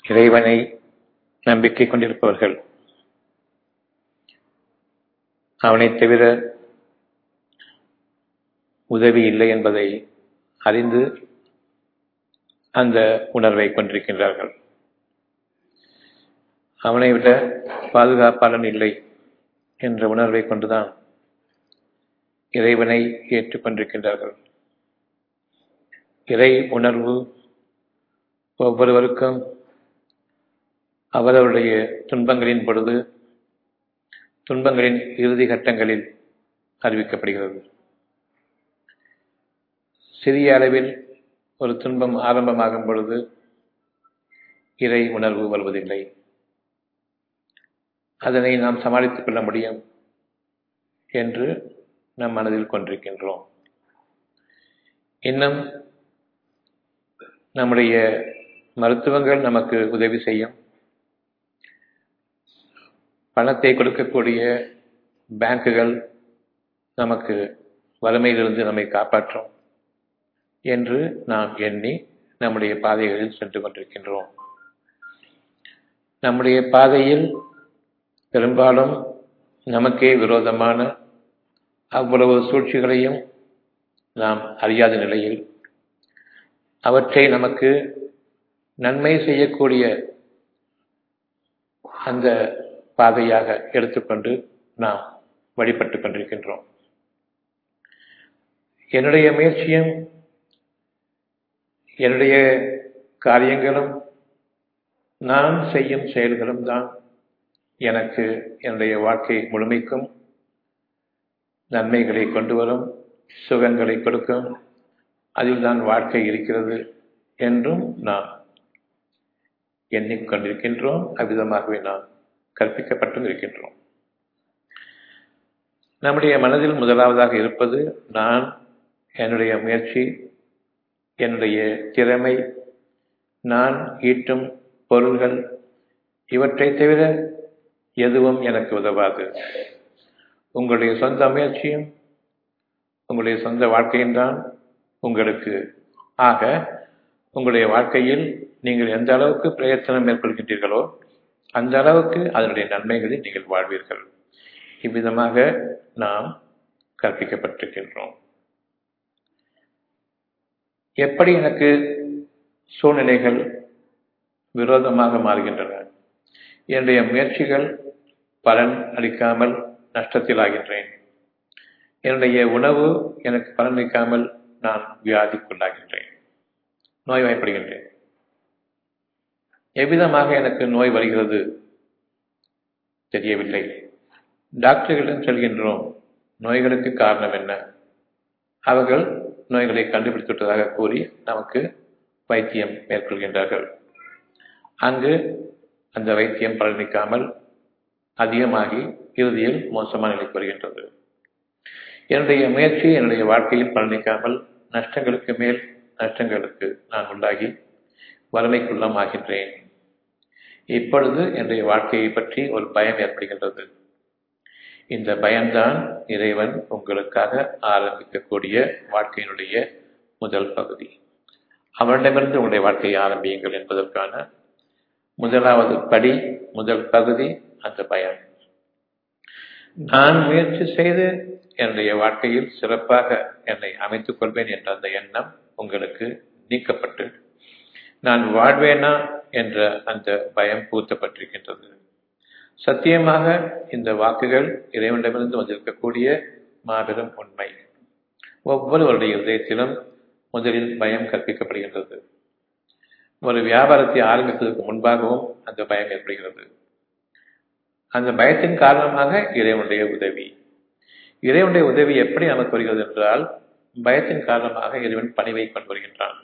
இறைவனை நம்பிக்கை கொண்டிருப்பவர்கள் அவனைத் தவிர உதவி இல்லை என்பதை அறிந்து அந்த உணர்வை கொண்டிருக்கின்றார்கள் அவனை விட பாதுகாப்பாளன் இல்லை என்ற உணர்வை கொண்டுதான் இறைவனை ஏற்றுக்கொண்டிருக்கின்றார்கள் இறை உணர்வு ஒவ்வொருவருக்கும் அவரவருடைய துன்பங்களின் பொழுது துன்பங்களின் இறுதி கட்டங்களில் அறிவிக்கப்படுகிறது சிறிய அளவில் ஒரு துன்பம் ஆரம்பமாகும் பொழுது இறை உணர்வு வருவதில்லை அதனை நாம் சமாளித்துக் கொள்ள முடியும் என்று நம் மனதில் கொண்டிருக்கின்றோம் இன்னும் நம்முடைய மருத்துவங்கள் நமக்கு உதவி செய்யும் பணத்தை கொடுக்கக்கூடிய பேங்குகள் நமக்கு வறுமையிலிருந்து நம்மை காப்பாற்றும் என்று நாம் எண்ணி நம்முடைய பாதைகளில் சென்று கொண்டிருக்கின்றோம் நம்முடைய பாதையில் பெரும்பாலும் நமக்கே விரோதமான அவ்வளவு சூழ்ச்சிகளையும் நாம் அறியாத நிலையில் அவற்றை நமக்கு நன்மை செய்யக்கூடிய அந்த பாதையாக எடுத்துக்கொண்டு நாம் வழிபட்டுக் கொண்டிருக்கின்றோம் என்னுடைய முயற்சியும் என்னுடைய காரியங்களும் நான் செய்யும் செயல்களும் தான் எனக்கு என்னுடைய வாழ்க்கை முழுமைக்கும் நன்மைகளை கொண்டு வரும் சுகங்களை கொடுக்கும் அதில் தான் வாழ்க்கை இருக்கிறது என்றும் நாம் எண்ணிக்கொண்டிருக்கின்றோம் அவ்விதமாகவே நாம் கற்பிக்கப்பட்டும் இருக்கின்றோம் நம்முடைய மனதில் முதலாவதாக இருப்பது நான் என்னுடைய முயற்சி என்னுடைய திறமை நான் ஈட்டும் பொருள்கள் இவற்றை தவிர எதுவும் எனக்கு உதவாது உங்களுடைய சொந்த முயற்சியும் உங்களுடைய சொந்த வாழ்க்கையும் தான் உங்களுக்கு ஆக உங்களுடைய வாழ்க்கையில் நீங்கள் எந்த அளவுக்கு பிரயத்தனம் மேற்கொள்கின்றீர்களோ அந்த அளவுக்கு அதனுடைய நன்மைகளை நீங்கள் வாழ்வீர்கள் இவ்விதமாக நாம் கற்பிக்கப்பட்டிருக்கின்றோம் எப்படி எனக்கு சூழ்நிலைகள் விரோதமாக மாறுகின்றன என்னுடைய முயற்சிகள் பலன் அளிக்காமல் நஷ்டத்தில் ஆகின்றேன் என்னுடைய உணவு எனக்கு பலனளிக்காமல் நான் வியாதிக்குள்ளாகின்றேன் நோய்வாய்ப்படுகின்றேன் எவ்விதமாக எனக்கு நோய் வருகிறது தெரியவில்லை டாக்டர்களிடம் செல்கின்றோம் நோய்களுக்கு காரணம் என்ன அவர்கள் நோய்களை கண்டுபிடித்துவிட்டதாக கூறி நமக்கு வைத்தியம் மேற்கொள்கின்றார்கள் அங்கு அந்த வைத்தியம் பலனிக்காமல் அதிகமாகி இறுதியில் மோசமான நிலைக்கு வருகின்றது என்னுடைய முயற்சி என்னுடைய வாழ்க்கையில் பலனிக்காமல் நஷ்டங்களுக்கு மேல் நஷ்டங்களுக்கு நான் உள்ளாகி வறுமைக்குள்ளம் ஆகின்றேன் இப்பொழுது என்னுடைய வாழ்க்கையை பற்றி ஒரு பயம் ஏற்படுகின்றது இந்த பயம்தான் இறைவன் உங்களுக்காக ஆரம்பிக்கக்கூடிய வாழ்க்கையினுடைய முதல் பகுதி அவனிடமிருந்து உங்களுடைய வாழ்க்கையை ஆரம்பியுங்கள் என்பதற்கான முதலாவது படி முதல் பகுதி அந்த பயம் நான் முயற்சி செய்து என்னுடைய வாழ்க்கையில் சிறப்பாக என்னை அமைத்துக் கொள்வேன் என்ற அந்த எண்ணம் உங்களுக்கு நீக்கப்பட்டு நான் வாழ்வேனா என்ற அந்த பயம் பூத்தப்பட்டிருக்கின்றது சத்தியமாக இந்த வாக்குகள் இறைவனிடமிருந்து வந்திருக்கக்கூடிய மாபெரும் உண்மை ஒவ்வொருவருடைய இதயத்திலும் முதலில் பயம் கற்பிக்கப்படுகின்றது ஒரு வியாபாரத்தை ஆரம்பிப்பதற்கு முன்பாகவும் அந்த பயம் ஏற்படுகிறது அந்த பயத்தின் காரணமாக இறைவனுடைய உதவி இறைவனுடைய உதவி எப்படி நமக்கு வருகிறது என்றால் பயத்தின் காரணமாக இறைவன் பணிவை கொண்டு வருகின்றான்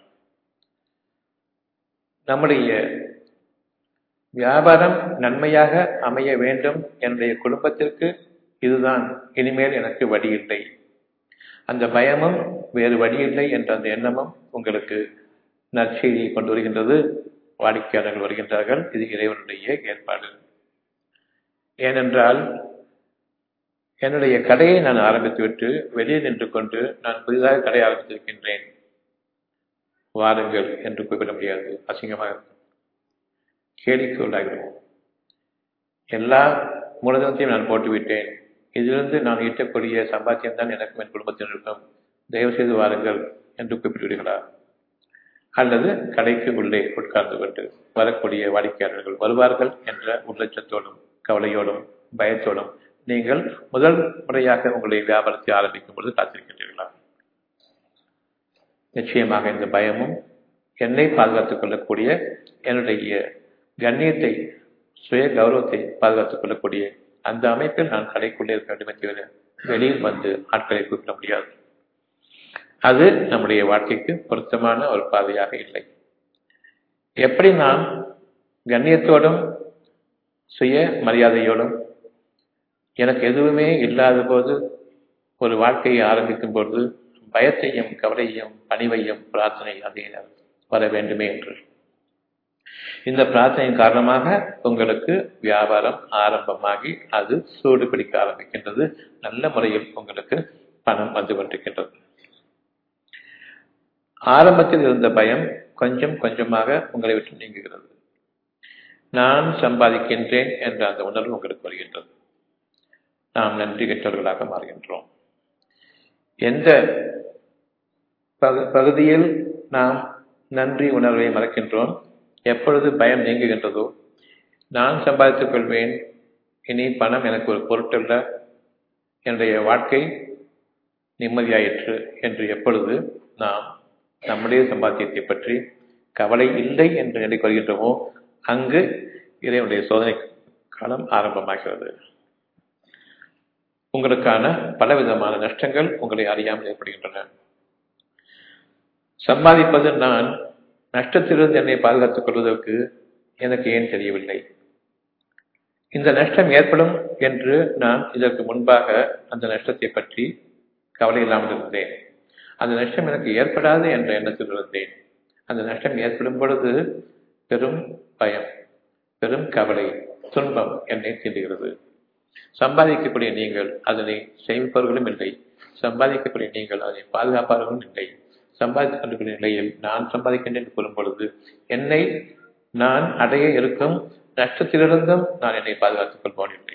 நம்முடைய வியாபாரம் நன்மையாக அமைய வேண்டும் என்னுடைய குடும்பத்திற்கு இதுதான் இனிமேல் எனக்கு வழி இல்லை அந்த பயமும் வேறு வழி இல்லை என்ற அந்த எண்ணமும் உங்களுக்கு நற்செய்தியை கொண்டு வருகின்றது வாடிக்கையாளர்கள் வருகின்றார்கள் இது இறைவனுடைய ஏற்பாடு ஏனென்றால் என்னுடைய கடையை நான் ஆரம்பித்துவிட்டு வெளியே நின்று கொண்டு நான் புதிதாக கடை ஆரம்பித்திருக்கின்றேன் வாருங்கள் என்று குறிப்பிட முடியாது அசிங்கமாக இருக்கும் கேலிக்கு உள்ளாகிடுவோம் எல்லா மூலதனத்தையும் நான் போட்டுவிட்டேன் இதிலிருந்து நான் ஈட்டக்கூடிய சம்பாத்தியம் தான் எனக்கும் என் குடும்பத்தினருக்கும் தயவு செய்து வாருங்கள் என்று குறிப்பிடுவீர்களா அல்லது கடைக்கு உள்ளே உட்கார்ந்து கொண்டு வரக்கூடிய வாடிக்கையாளர்கள் வருவார்கள் என்ற உள்ளச்சத்தோடும் கவலையோடும் பயத்தோடும் நீங்கள் முதல் முறையாக உங்களுடைய வியாபாரத்தை ஆரம்பிக்கும் பொழுது காத்திருக்கின்றீர்களா நிச்சயமாக இந்த பயமும் என்னை பாதுகாத்துக் கொள்ளக்கூடிய என்னுடைய கண்ணியத்தை சுய கௌரவத்தை பாதுகாத்துக் கொள்ளக்கூடிய அந்த அமைப்பில் நான் கடைக்குள்ளே இருக்க வேண்டுமே தவிர வெளியில் வந்து ஆட்களை கூப்பிட முடியாது அது நம்முடைய வாழ்க்கைக்கு பொருத்தமான ஒரு பாதையாக இல்லை எப்படி நாம் கண்ணியத்தோடும் சுய மரியாதையோடும் எனக்கு எதுவுமே இல்லாத போது ஒரு வாழ்க்கையை ஆரம்பிக்கும் பொழுது பயத்தையும் கவலையையும் பணிவையும் பிரார்த்தனை அதே வர வேண்டுமே என்று இந்த பிரார்த்தனையின் காரணமாக உங்களுக்கு வியாபாரம் ஆரம்பமாகி அது சூடு பிடிக்க ஆரம்பிக்கின்றது நல்ல முறையில் உங்களுக்கு பணம் வந்து கொண்டிருக்கின்றது ஆரம்பத்தில் இருந்த பயம் கொஞ்சம் கொஞ்சமாக உங்களை விட்டு நீங்குகிறது நான் சம்பாதிக்கின்றேன் என்ற அந்த உணர்வு உங்களுக்கு வருகின்றது நாம் நன்றி கெட்டவர்களாக மாறுகின்றோம் எந்த பகுதியில் நாம் நன்றி உணர்வை மறக்கின்றோம் எப்பொழுது பயம் நீங்குகின்றதோ நான் சம்பாதித்துக் கொள்வேன் இனி பணம் எனக்கு ஒரு பொருட்டல்ல என்னுடைய வாழ்க்கை நிம்மதியாயிற்று என்று எப்பொழுது நாம் நம்முடைய சம்பாத்தியத்தை பற்றி கவலை இல்லை என்று நிலைக்கு வருகின்றோமோ அங்கு இறைவனுடைய சோதனை காலம் ஆரம்பமாகிறது உங்களுக்கான பலவிதமான நஷ்டங்கள் உங்களை அறியாமல் ஏற்படுகின்றன சம்பாதிப்பது நான் நஷ்டத்திலிருந்து என்னை பாதுகாத்துக் கொள்வதற்கு எனக்கு ஏன் தெரியவில்லை இந்த நஷ்டம் ஏற்படும் என்று நான் இதற்கு முன்பாக அந்த நஷ்டத்தை பற்றி கவலை இல்லாமல் இருந்தேன் அந்த நஷ்டம் எனக்கு ஏற்படாது என்ற எண்ணத்தில் இருந்தேன் அந்த நஷ்டம் ஏற்படும் பொழுது பெரும் பயம் பெரும் கவலை துன்பம் என்னை தீண்டுகிறது சம்பாதிக்கக்கூடிய நீங்கள் அதனை சேமிப்பவர்களும் இல்லை சம்பாதிக்கக்கூடிய நீங்கள் அதனை பாதுகாப்பவர்களும் இல்லை சம்பாதித்துக் கொண்டிருக்கிற நிலையில் நான் சம்பாதிக்கின்றேன் என்று கூறும் பொழுது என்னை நான் அடைய இருக்கும் நஷ்டத்திலிருந்தும் நான் என்னை பாதுகாத்துக் கொள்வோன் இல்லை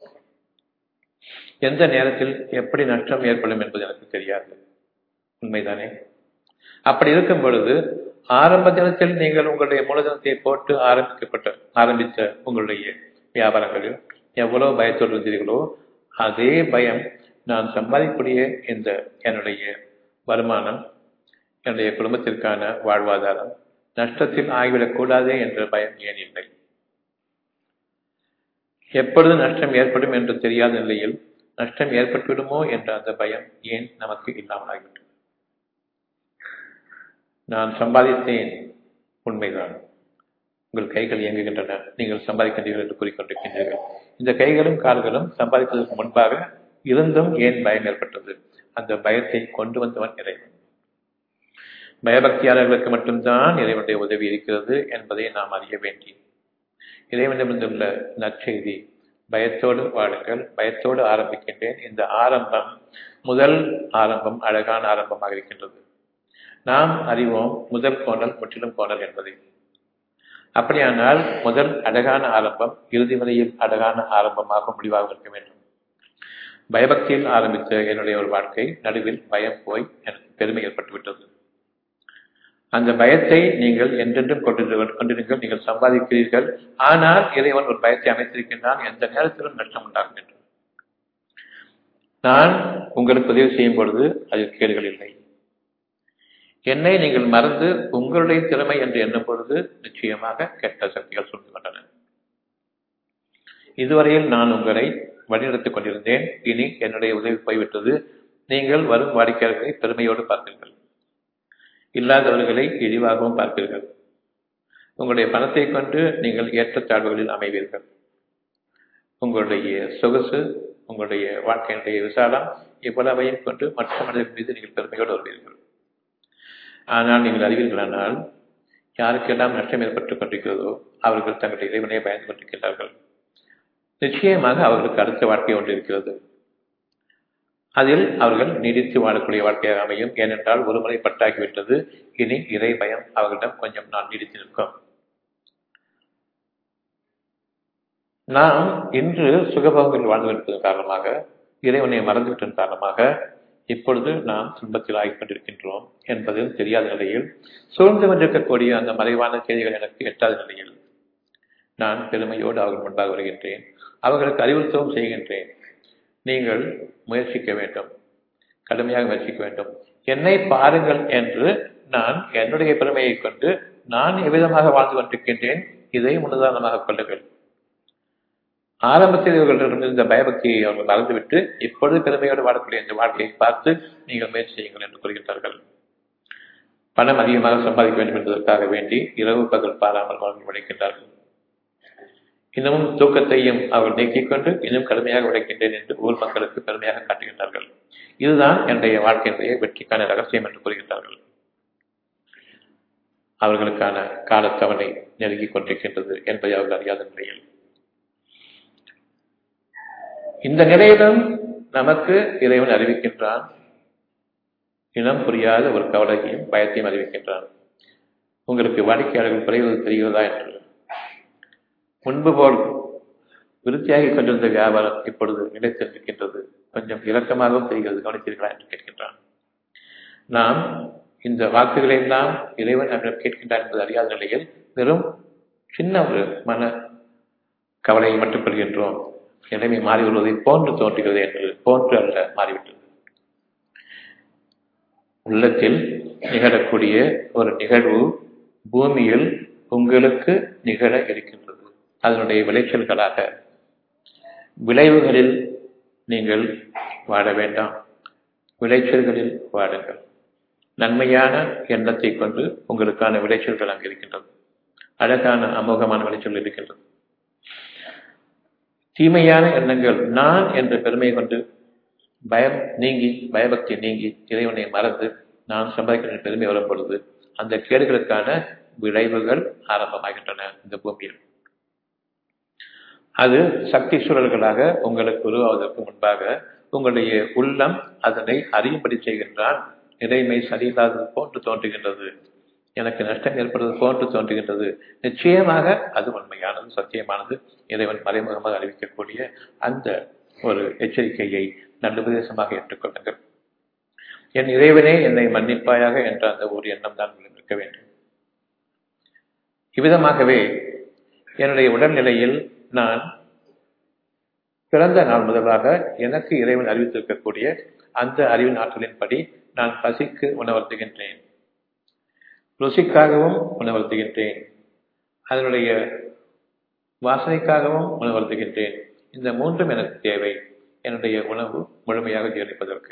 எந்த நேரத்தில் எப்படி நஷ்டம் ஏற்படும் என்பது எனக்கு தெரியாது உண்மைதானே அப்படி இருக்கும் பொழுது ஆரம்ப தினத்தில் நீங்கள் உங்களுடைய மூலதனத்தை போட்டு ஆரம்பிக்கப்பட்ட ஆரம்பித்த உங்களுடைய வியாபாரங்களில் எவ்வளவு பயத்தோடு இருந்தீர்களோ அதே பயம் நான் சம்பாதிக்கக்கூடிய இந்த என்னுடைய வருமானம் என்னுடைய குடும்பத்திற்கான வாழ்வாதாரம் நஷ்டத்தில் ஆகிவிடக்கூடாதே என்ற பயம் ஏன் இல்லை எப்பொழுது நஷ்டம் ஏற்படும் என்று தெரியாத நிலையில் நஷ்டம் ஏற்பட்டுவிடுமோ என்ற அந்த பயம் ஏன் நமக்கு இல்லாமல் ஆகிவிட்டது நான் சம்பாதித்தேன் உண்மைதான் உங்கள் கைகள் இயங்குகின்றன நீங்கள் சம்பாதிக்கின்றீர்கள் என்று கூறிக்கொண்டிருக்கின்றீர்கள் இந்த கைகளும் கால்களும் சம்பாதிப்பதற்கு முன்பாக இருந்தும் ஏன் பயம் ஏற்பட்டது அந்த பயத்தை கொண்டு வந்தவன் இறைவன் பயபக்தியாளர்களுக்கு மட்டும்தான் இறைவனுடைய உதவி இருக்கிறது என்பதை நாம் அறிய வேண்டி இறைவனிடமிருந்துள்ள நற்செய்தி பயத்தோடு வாழுங்கள் பயத்தோடு ஆரம்பிக்கின்றேன் இந்த ஆரம்பம் முதல் ஆரம்பம் அழகான ஆரம்பமாக இருக்கின்றது நாம் அறிவோம் முதல் கோணல் முற்றிலும் கோணல் என்பதை அப்படியானால் முதல் அழகான ஆரம்பம் இறுதி வரையில் அழகான ஆரம்பமாக முடிவாக இருக்க வேண்டும் பயபக்தியில் ஆரம்பித்த என்னுடைய ஒரு வாழ்க்கை நடுவில் பயம் போய் எனக்கு பெருமை ஏற்பட்டுவிட்டது அந்த பயத்தை நீங்கள் என்றென்றும் கொண்டிருங்கள் கொண்டிருங்கள் நீங்கள் சம்பாதிக்கிறீர்கள் ஆனால் இறைவன் ஒரு பயத்தை அமைத்திருக்கின்றான் எந்த நேரத்திலும் நஷ்டம் உண்டாகும் என்று நான் உங்களுக்கு உதவி செய்யும் பொழுது அதில் கேடுகள் இல்லை என்னை நீங்கள் மறந்து உங்களுடைய திறமை என்று எண்ணும் பொழுது நிச்சயமாக கெட்ட சக்திகள் சூழ்ந்து கொண்டன இதுவரையில் நான் உங்களை வழிநடத்திக் கொண்டிருந்தேன் இனி என்னுடைய உதவி போய்விட்டது நீங்கள் வரும் வாடிக்கையாளர்களை பெருமையோடு பார்ப்பீர்கள் இல்லாதவர்களை இழிவாகவும் பார்ப்பீர்கள் உங்களுடைய பணத்தை கொண்டு நீங்கள் ஏற்றத்தாழ்வுகளில் அமைவீர்கள் உங்களுடைய சொகுசு உங்களுடைய வாழ்க்கையினுடைய விசாலம் இவ்வளவையும் கொண்டு மற்ற மனிதர்கள் மீது நீங்கள் பெருமையோடு வருவீர்கள் ஆனால் நீங்கள் அறிவீர்களானால் யாருக்கெல்லாம் நஷ்டம் ஏற்பட்டுக் கொண்டிருக்கிறதோ அவர்கள் தங்களுடைய இறைவனை பயந்து கொண்டிருக்கிறார்கள் நிச்சயமாக அவர்களுக்கு அடுத்த வாழ்க்கை ஒன்று இருக்கிறது அதில் அவர்கள் நீடித்து வாழக்கூடிய வாழ்க்கையாக அமையும் ஏனென்றால் ஒருமுறை பட்டாகிவிட்டது இனி இறை பயம் அவர்களிடம் கொஞ்சம் நாள் நீடித்து நிற்கும் நாம் இன்று சுகபோகங்கள் வாழ்ந்து கொண்டிருப்பதன் காரணமாக இறைவனை மறந்துவிட்டதன் காரணமாக இப்பொழுது நாம் துன்பத்தில் ஆகிக் கொண்டிருக்கின்றோம் என்பதும் தெரியாத நிலையில் சூழ்ந்து கொண்டிருக்கக்கூடிய அந்த மறைவான செய்திகள் எனக்கு எட்டாத நிலையில் நான் பெருமையோடு அவர்கள் முன்பாக வருகின்றேன் அவர்களுக்கு அறிவுறுத்தவும் செய்கின்றேன் நீங்கள் முயற்சிக்க வேண்டும் கடுமையாக முயற்சிக்க வேண்டும் என்னை பாருங்கள் என்று நான் என்னுடைய பெருமையை கொண்டு நான் எவ்விதமாக வாழ்ந்து கொண்டிருக்கின்றேன் இதை முன்னுதாரணமாக கொள்ளுங்கள் ஆரம்பத்தில் இவர்களிடம் இருந்த பயபக்தியை அவர்கள் மறந்துவிட்டு இப்பொழுது பெருமையோடு வாழக்கூடிய இந்த வாழ்க்கையை பார்த்து நீங்கள் முயற்சி செய்யுங்கள் என்று கூறுகின்றார்கள் பணம் அதிகமாக சம்பாதிக்க வேண்டும் என்பதற்காக வேண்டி இரவு பகல் பாராமல் அவர்கள் உழைக்கின்றார்கள் இன்னமும் தூக்கத்தையும் அவர்கள் நீக்கிக் கொண்டு இன்னும் கடுமையாக உழைக்கின்றேன் என்று ஊர் மக்களுக்கு பெருமையாக காட்டுகின்றார்கள் இதுதான் என்னுடைய வாழ்க்கையினுடைய வெற்றிக்கான ரகசியம் என்று கூறுகின்றார்கள் அவர்களுக்கான காலத்தவணை நெருங்கிக் கொண்டிருக்கின்றது என்பதை அவர்கள் அறியாத நிலையில் இந்த நிலையிலும் நமக்கு இறைவன் அறிவிக்கின்றான் இனம் புரியாத ஒரு கவலையையும் பயத்தையும் அறிவிக்கின்றான் உங்களுக்கு வாடிக்கையாளர்கள் குறைவது தெரிகிறதா என்று முன்பு போல் விருத்தியாகிக் கொண்டிருந்த வியாபாரம் இப்பொழுது நிலைத்திருக்கின்றது கொஞ்சம் இலக்கமாகவும் தெரிகிறது கவனித்தீர்களா என்று கேட்கின்றான் நாம் இந்த வாக்குகளை எல்லாம் இறைவன் நம்மிடம் கேட்கின்றார் என்பது அறியாத நிலையில் வெறும் சின்ன ஒரு மன கவலையை மட்டும் பெறுகின்றோம் நிலைமை மாறி வருவதை போன்று தோன்றுகிறது என்று போன்று அல்ல மாறிவிட்டது உள்ளத்தில் நிகழக்கூடிய ஒரு நிகழ்வு பூமியில் உங்களுக்கு நிகழ இருக்கின்றது அதனுடைய விளைச்சல்களாக விளைவுகளில் நீங்கள் வாட வேண்டாம் விளைச்சல்களில் வாடுங்கள் நன்மையான எண்ணத்தை கொண்டு உங்களுக்கான விளைச்சல்கள் அங்கு இருக்கின்றது அழகான அமோகமான விளைச்சல் இருக்கின்றது தீமையான எண்ணங்கள் நான் என்ற பெருமை கொண்டு பயம் நீங்கி பயபக்தி நீங்கி இறைவனை மறந்து நான் சம்பாதிக்கின்ற பெருமை வரும் பொழுது அந்த கேடுகளுக்கான விளைவுகள் ஆரம்பமாகின்றன இந்த பூமியில் அது சக்தி சூழல்களாக உங்களுக்கு உருவாவதற்கு முன்பாக உங்களுடைய உள்ளம் அதனை அறியும்படி செய்கின்றான் இறைமை சரியில்லாதது போன்று தோன்றுகின்றது எனக்கு நஷ்டம் ஏற்படுவது போன்று தோன்றுகின்றது நிச்சயமாக அது உண்மையானது சத்தியமானது இறைவன் மறைமுகமாக அறிவிக்கக்கூடிய அந்த ஒரு எச்சரிக்கையை நல்லுபதேசமாக ஏற்றுக்கொள்ளுங்கள் என் இறைவனே என்னை மன்னிப்பாயாக என்ற அந்த ஒரு எண்ணம் தான் இருக்க வேண்டும் இவ்விதமாகவே என்னுடைய உடல்நிலையில் நான் பிறந்த நாள் முதலாக எனக்கு இறைவன் அறிவித்திருக்கக்கூடிய அந்த அறிவின் ஆற்றலின்படி நான் பசிக்கு உணவர்த்துகின்றேன் ருசிக்காகவும் உணவர்த்துகின்றேன் அதனுடைய வாசனைக்காகவும் உணவர்த்துகின்றேன் இந்த மூன்றும் எனக்கு தேவை என்னுடைய உணவு முழுமையாக ஜீரணிப்பதற்கு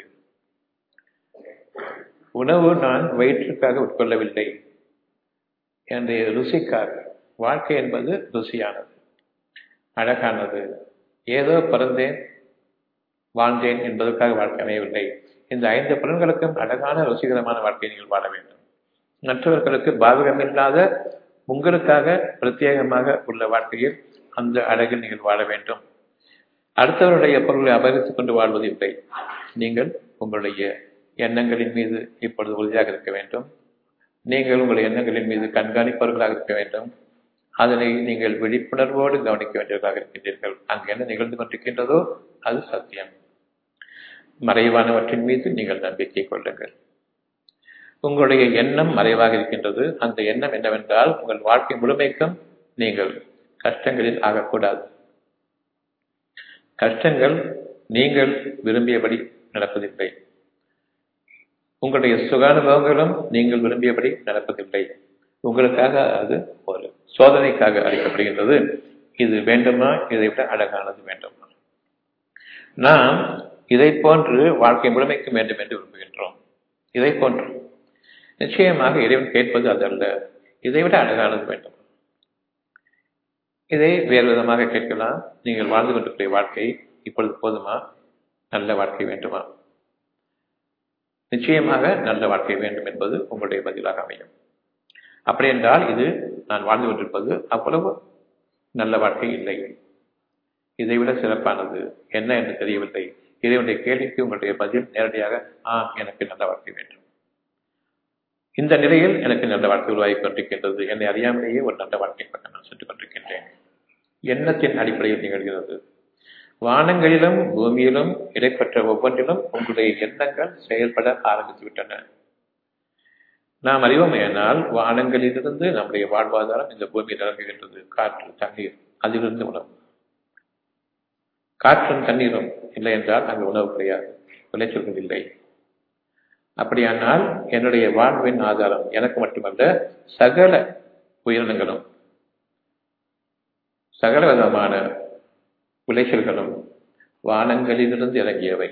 உணவு நான் வயிற்றுக்காக உட்கொள்ளவில்லை என்னுடைய ருசிக்காக வாழ்க்கை என்பது ருசியானது அழகானது ஏதோ பிறந்தேன் வாழ்ந்தேன் என்பதற்காக வாழ்க்கை அமையவில்லை இந்த ஐந்து புலன்களுக்கும் அழகான ருசிகரமான வாழ்க்கையை நீங்கள் வாழ வேண்டும் மற்றவர்களுக்கு பாதகமில்லாத உங்களுக்காக பிரத்யேகமாக உள்ள வாழ்க்கையில் அந்த அழகில் நீங்கள் வாழ வேண்டும் அடுத்தவருடைய பொருளை அபகரித்துக் கொண்டு வாழ்வது இல்லை நீங்கள் உங்களுடைய எண்ணங்களின் மீது இப்பொழுது உறுதியாக இருக்க வேண்டும் நீங்கள் உங்களுடைய எண்ணங்களின் மீது கண்காணிப்பவர்களாக இருக்க வேண்டும் அதனை நீங்கள் விழிப்புணர்வோடு கவனிக்க வேண்டியவர்களாக இருக்கின்றீர்கள் அங்கு என்ன நிகழ்ந்து கொண்டிருக்கின்றதோ அது சத்தியம் மறைவானவற்றின் மீது நீங்கள் நம்பிக்கை கொள்ளுங்கள் உங்களுடைய எண்ணம் மறைவாக இருக்கின்றது அந்த எண்ணம் என்னவென்றால் உங்கள் வாழ்க்கை முழுமைக்கும் நீங்கள் கஷ்டங்களில் ஆகக்கூடாது கஷ்டங்கள் நீங்கள் விரும்பியபடி நடப்பதில்லை உங்களுடைய சுகானுபவங்களும் நீங்கள் விரும்பியபடி நடப்பதில்லை உங்களுக்காக அது ஒரு சோதனைக்காக அளிக்கப்படுகின்றது இது வேண்டுமா இதை விட அழகானது வேண்டுமா நாம் இதை போன்று வாழ்க்கை முழுமைக்கு வேண்டும் என்று விரும்புகின்றோம் இதை போன்று நிச்சயமாக இறைவன் கேட்பது அதல்ல இதை விட அழகானது வேண்டும் இதை வேறு விதமாக கேட்கலாம் நீங்கள் வாழ்ந்து கொண்டிருக்கிற வாழ்க்கை இப்பொழுது போதுமா நல்ல வாழ்க்கை வேண்டுமா நிச்சயமாக நல்ல வாழ்க்கை வேண்டும் என்பது உங்களுடைய பதிலாக அமையும் அப்படி என்றால் இது நான் வாழ்ந்து கொண்டிருப்பது அவ்வளவு நல்ல வாழ்க்கை இல்லை இதைவிட சிறப்பானது என்ன என்று தெரியவில்லை இறைவனுடைய கேள்விக்கு உங்களுடைய பதில் நேரடியாக ஆம் எனக்கு நல்ல வாழ்க்கை வேண்டும் இந்த நிலையில் எனக்கு நல்ல வாழ்க்கை உருவாகி கொண்டிருக்கின்றது என்னை அறியாமலேயே ஒரு நல்ல வாழ்க்கை பக்கம் நான் சென்று கொண்டிருக்கின்றேன் எண்ணத்தின் அடிப்படையில் நிகழ்கிறது வானங்களிலும் பூமியிலும் இடைப்பட்ட ஒவ்வொன்றிலும் உங்களுடைய எண்ணங்கள் செயல்பட ஆரம்பித்து விட்டன நாம் அறிவோமேனால் வானங்களிலிருந்து நம்முடைய வாழ்வாதாரம் இந்த பூமியில் இறங்குகின்றது காற்று தண்ணீர் அதிலிருந்து உணவு காற்றும் தண்ணீரும் இல்லை என்றால் அங்கு உணவு கிடையாது விளைச்சல்கள் இல்லை அப்படியானால் என்னுடைய வாழ்வின் ஆதாரம் எனக்கு மட்டுமல்ல சகல உயிரினங்களும் சகல விதமான விளைச்சல்களும் வானங்களிலிருந்து இறங்கியவை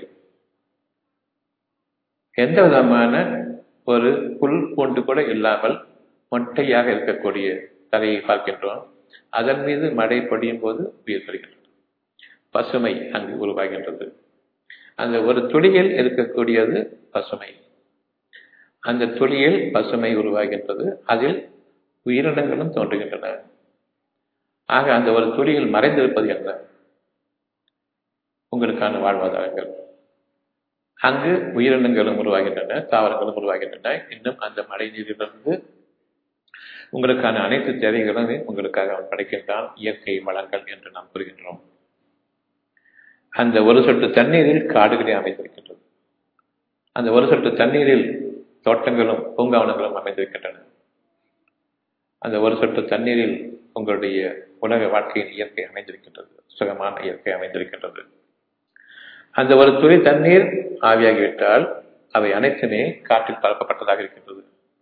எந்த விதமான ஒரு புல் பூண்டு கூட இல்லாமல் மொட்டையாக இருக்கக்கூடிய தலையை பார்க்கின்றோம் அதன் மீது மழை பொடியும் போது உயிர் பெறுகின்றது பசுமை அங்கு உருவாகின்றது அந்த ஒரு துளியில் இருக்கக்கூடியது பசுமை அந்த துளியில் பசுமை உருவாகின்றது அதில் உயிரினங்களும் தோன்றுகின்றன ஆக அந்த ஒரு துளியில் மறைந்திருப்பது என்ன உங்களுக்கான வாழ்வாதாரங்கள் அங்கு உயிரினங்களும் உருவாகின்றன தாவரங்களும் உருவாகின்றன இன்னும் அந்த மழை நீரிலிருந்து உங்களுக்கான அனைத்து தேவைகளும் உங்களுக்காக அவன் படைக்கின்றான் இயற்கை வளங்கள் என்று நாம் கூறுகின்றோம் அந்த ஒரு சொட்டு தண்ணீரில் காடுகளே அமைந்திருக்கின்றது அந்த ஒரு சொட்டு தண்ணீரில் தோட்டங்களும் பூங்காவனங்களும் அமைந்திருக்கின்றன அந்த ஒரு சொட்டு தண்ணீரில் உங்களுடைய உலக வாழ்க்கையின் இயற்கை அமைந்திருக்கின்றது சுகமான இயற்கை அமைந்திருக்கின்றது அந்த ஒரு துளி தண்ணீர் ஆவியாகிவிட்டால் அவை அனைத்துமே காற்றில் பரப்பப்பட்டதாக இருக்கின்றது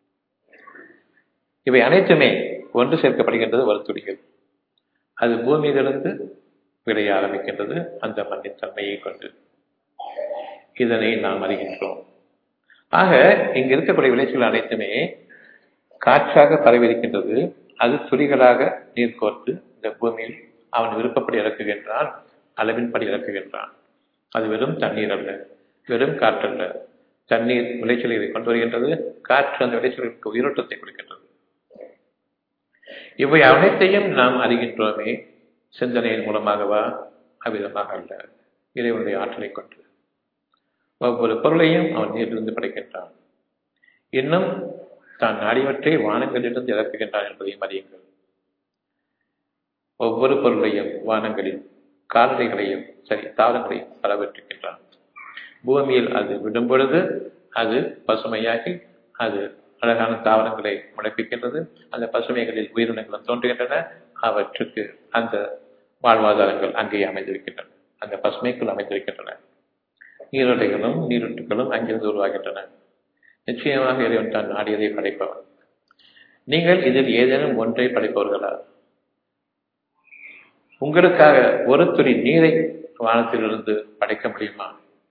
இவை அனைத்துமே ஒன்று சேர்க்கப்படுகின்றது ஒரு துளிகள் அது பூமியிலிருந்து விளைய ஆரம்பிக்கின்றது அந்த மண்ணின் தன்மையை கொண்டு இதனை நாம் அறிகின்றோம் ஆக இங்கு இருக்கக்கூடிய விளைச்சல் அனைத்துமே காற்றாக பரவியிருக்கின்றது அது துளிகளாக நீர் கோர்த்து இந்த பூமியில் அவன் விருப்பப்படி இறக்குகின்றான் அளவின்படி இறக்குகின்றான் அது வெறும் தண்ணீர் அல்ல வெறும் காற்றல்ல தண்ணீர் விளைச்சலை கொண்டு வருகின்றது காற்று அந்த விளைச்சலுக்கு உயிரோட்டத்தை கொடுக்கின்றது இவை அனைத்தையும் நாம் அறிகின்றோமே சிந்தனையின் மூலமாகவா அவ்விதமாக அல்ல இறைவனுடைய ஆற்றலை கொண்டு ஒவ்வொரு பொருளையும் அவன் நீரிலிருந்து படைக்கின்றான் இன்னும் தான் நாடிவற்றை வானங்களிலிருந்து இறக்குகின்றான் என்பதையும் அறியுங்கள் ஒவ்வொரு பொருளையும் வானங்களில் கால்நடைகளையும் சரி தாவரங்களையும் பரவற்றிருக்கின்றான் பூமியில் அது விடும் பொழுது அது பசுமையாகி அது அழகான தாவரங்களை முளைப்பிக்கின்றது அந்த பசுமைகளில் உயிரினங்களும் தோன்றுகின்றன அவற்றுக்கு அந்த வாழ்வாதாரங்கள் அங்கே அமைந்திருக்கின்றன அந்த பசுமைக்குள் அமைந்திருக்கின்றன நீரோடைகளும் நீரூற்றுகளும் அங்கிருந்து உருவாகின்றன நிச்சயமாக இறைவன் தான் நாடியதை படைப்பவன் நீங்கள் இதில் ஏதேனும் ஒன்றை படைப்பவர்களா உங்களுக்காக ஒரு துளி நீரை வானத்திலிருந்து படைக்க முடியுமா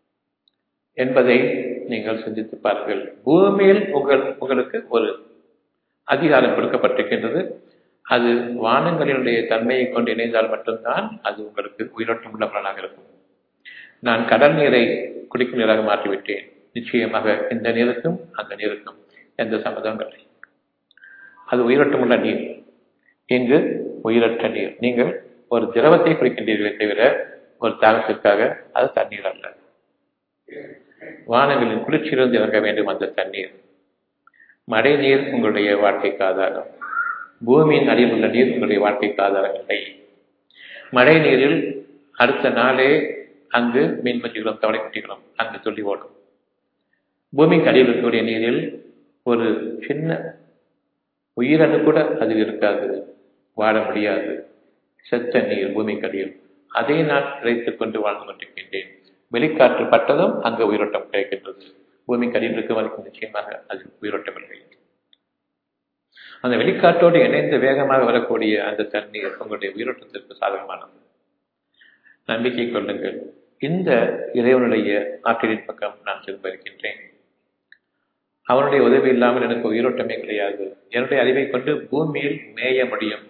என்பதை நீங்கள் சிந்தித்து பாருங்கள் பூமியில் உங்கள் உங்களுக்கு ஒரு அதிகாரம் கொடுக்கப்பட்டிருக்கின்றது அது வானங்களினுடைய தன்மையை கொண்டு இணைந்தால் மட்டும்தான் அது உங்களுக்கு உயிரோட்டம் உள்ள பலனாக இருக்கும் நான் கடல் நீரை குடிக்கும் நீராக மாற்றிவிட்டேன் நிச்சயமாக இந்த நீருக்கும் அந்த நீருக்கும் எந்த சம்மதமும் இல்லை அது உயிரோட்டமுள்ள நீர் இங்கு உயிரற்ற நீர் நீங்கள் ஒரு திரவத்தை குடிக்கின்றீர்களே தவிர ஒரு தாகத்திற்காக அது தண்ணீர் அல்ல வானங்களின் குளிர்ச்சியிலிருந்து இறங்க வேண்டும் அந்த தண்ணீர் மழை நீர் உங்களுடைய வாழ்க்கைக்கு ஆதாரம் பூமியின் அடியில் உள்ள நீர் உங்களுடைய வாழ்க்கைக்கு ஆதாரம் இல்லை மழை நீரில் அடுத்த நாளே அங்கு மீன் மஞ்சுகளும் தவளை குட்டிகளும் அங்கு துள்ளி ஓடும் பூமிக்கு அடியில் இருக்கக்கூடிய நீரில் ஒரு சின்ன உயிரணு கூட அதில் இருக்காது வாழ முடியாது செத்த நீர் பூமிக்கு அடியில் அதை நான் கிடைத்துக் கொண்டு வாழ்ந்து கொண்டிருக்கின்றேன் வெளிக்காற்று பட்டதும் அங்கு உயிரோட்டம் கிடைக்கின்றது பூமிக்கு அடியில் இருக்கும் வரைக்கும் நிச்சயமாக அது உயிரோட்டம் இல்லை அந்த வெளிக்காற்றோடு இணைந்து வேகமாக வரக்கூடிய அந்த தண்ணீர் உங்களுடைய உயிரோட்டத்திற்கு சாதகமானது நம்பிக்கை கொள்ளுங்கள் இந்த இறைவனுடைய ஆற்றலின் பக்கம் நான் திரும்ப இருக்கின்றேன் அவனுடைய உதவி இல்லாமல் எனக்கு உயிரோட்டமே கிடையாது என்னுடைய அறிவை கொண்டு பூமியில் மேய முடியும்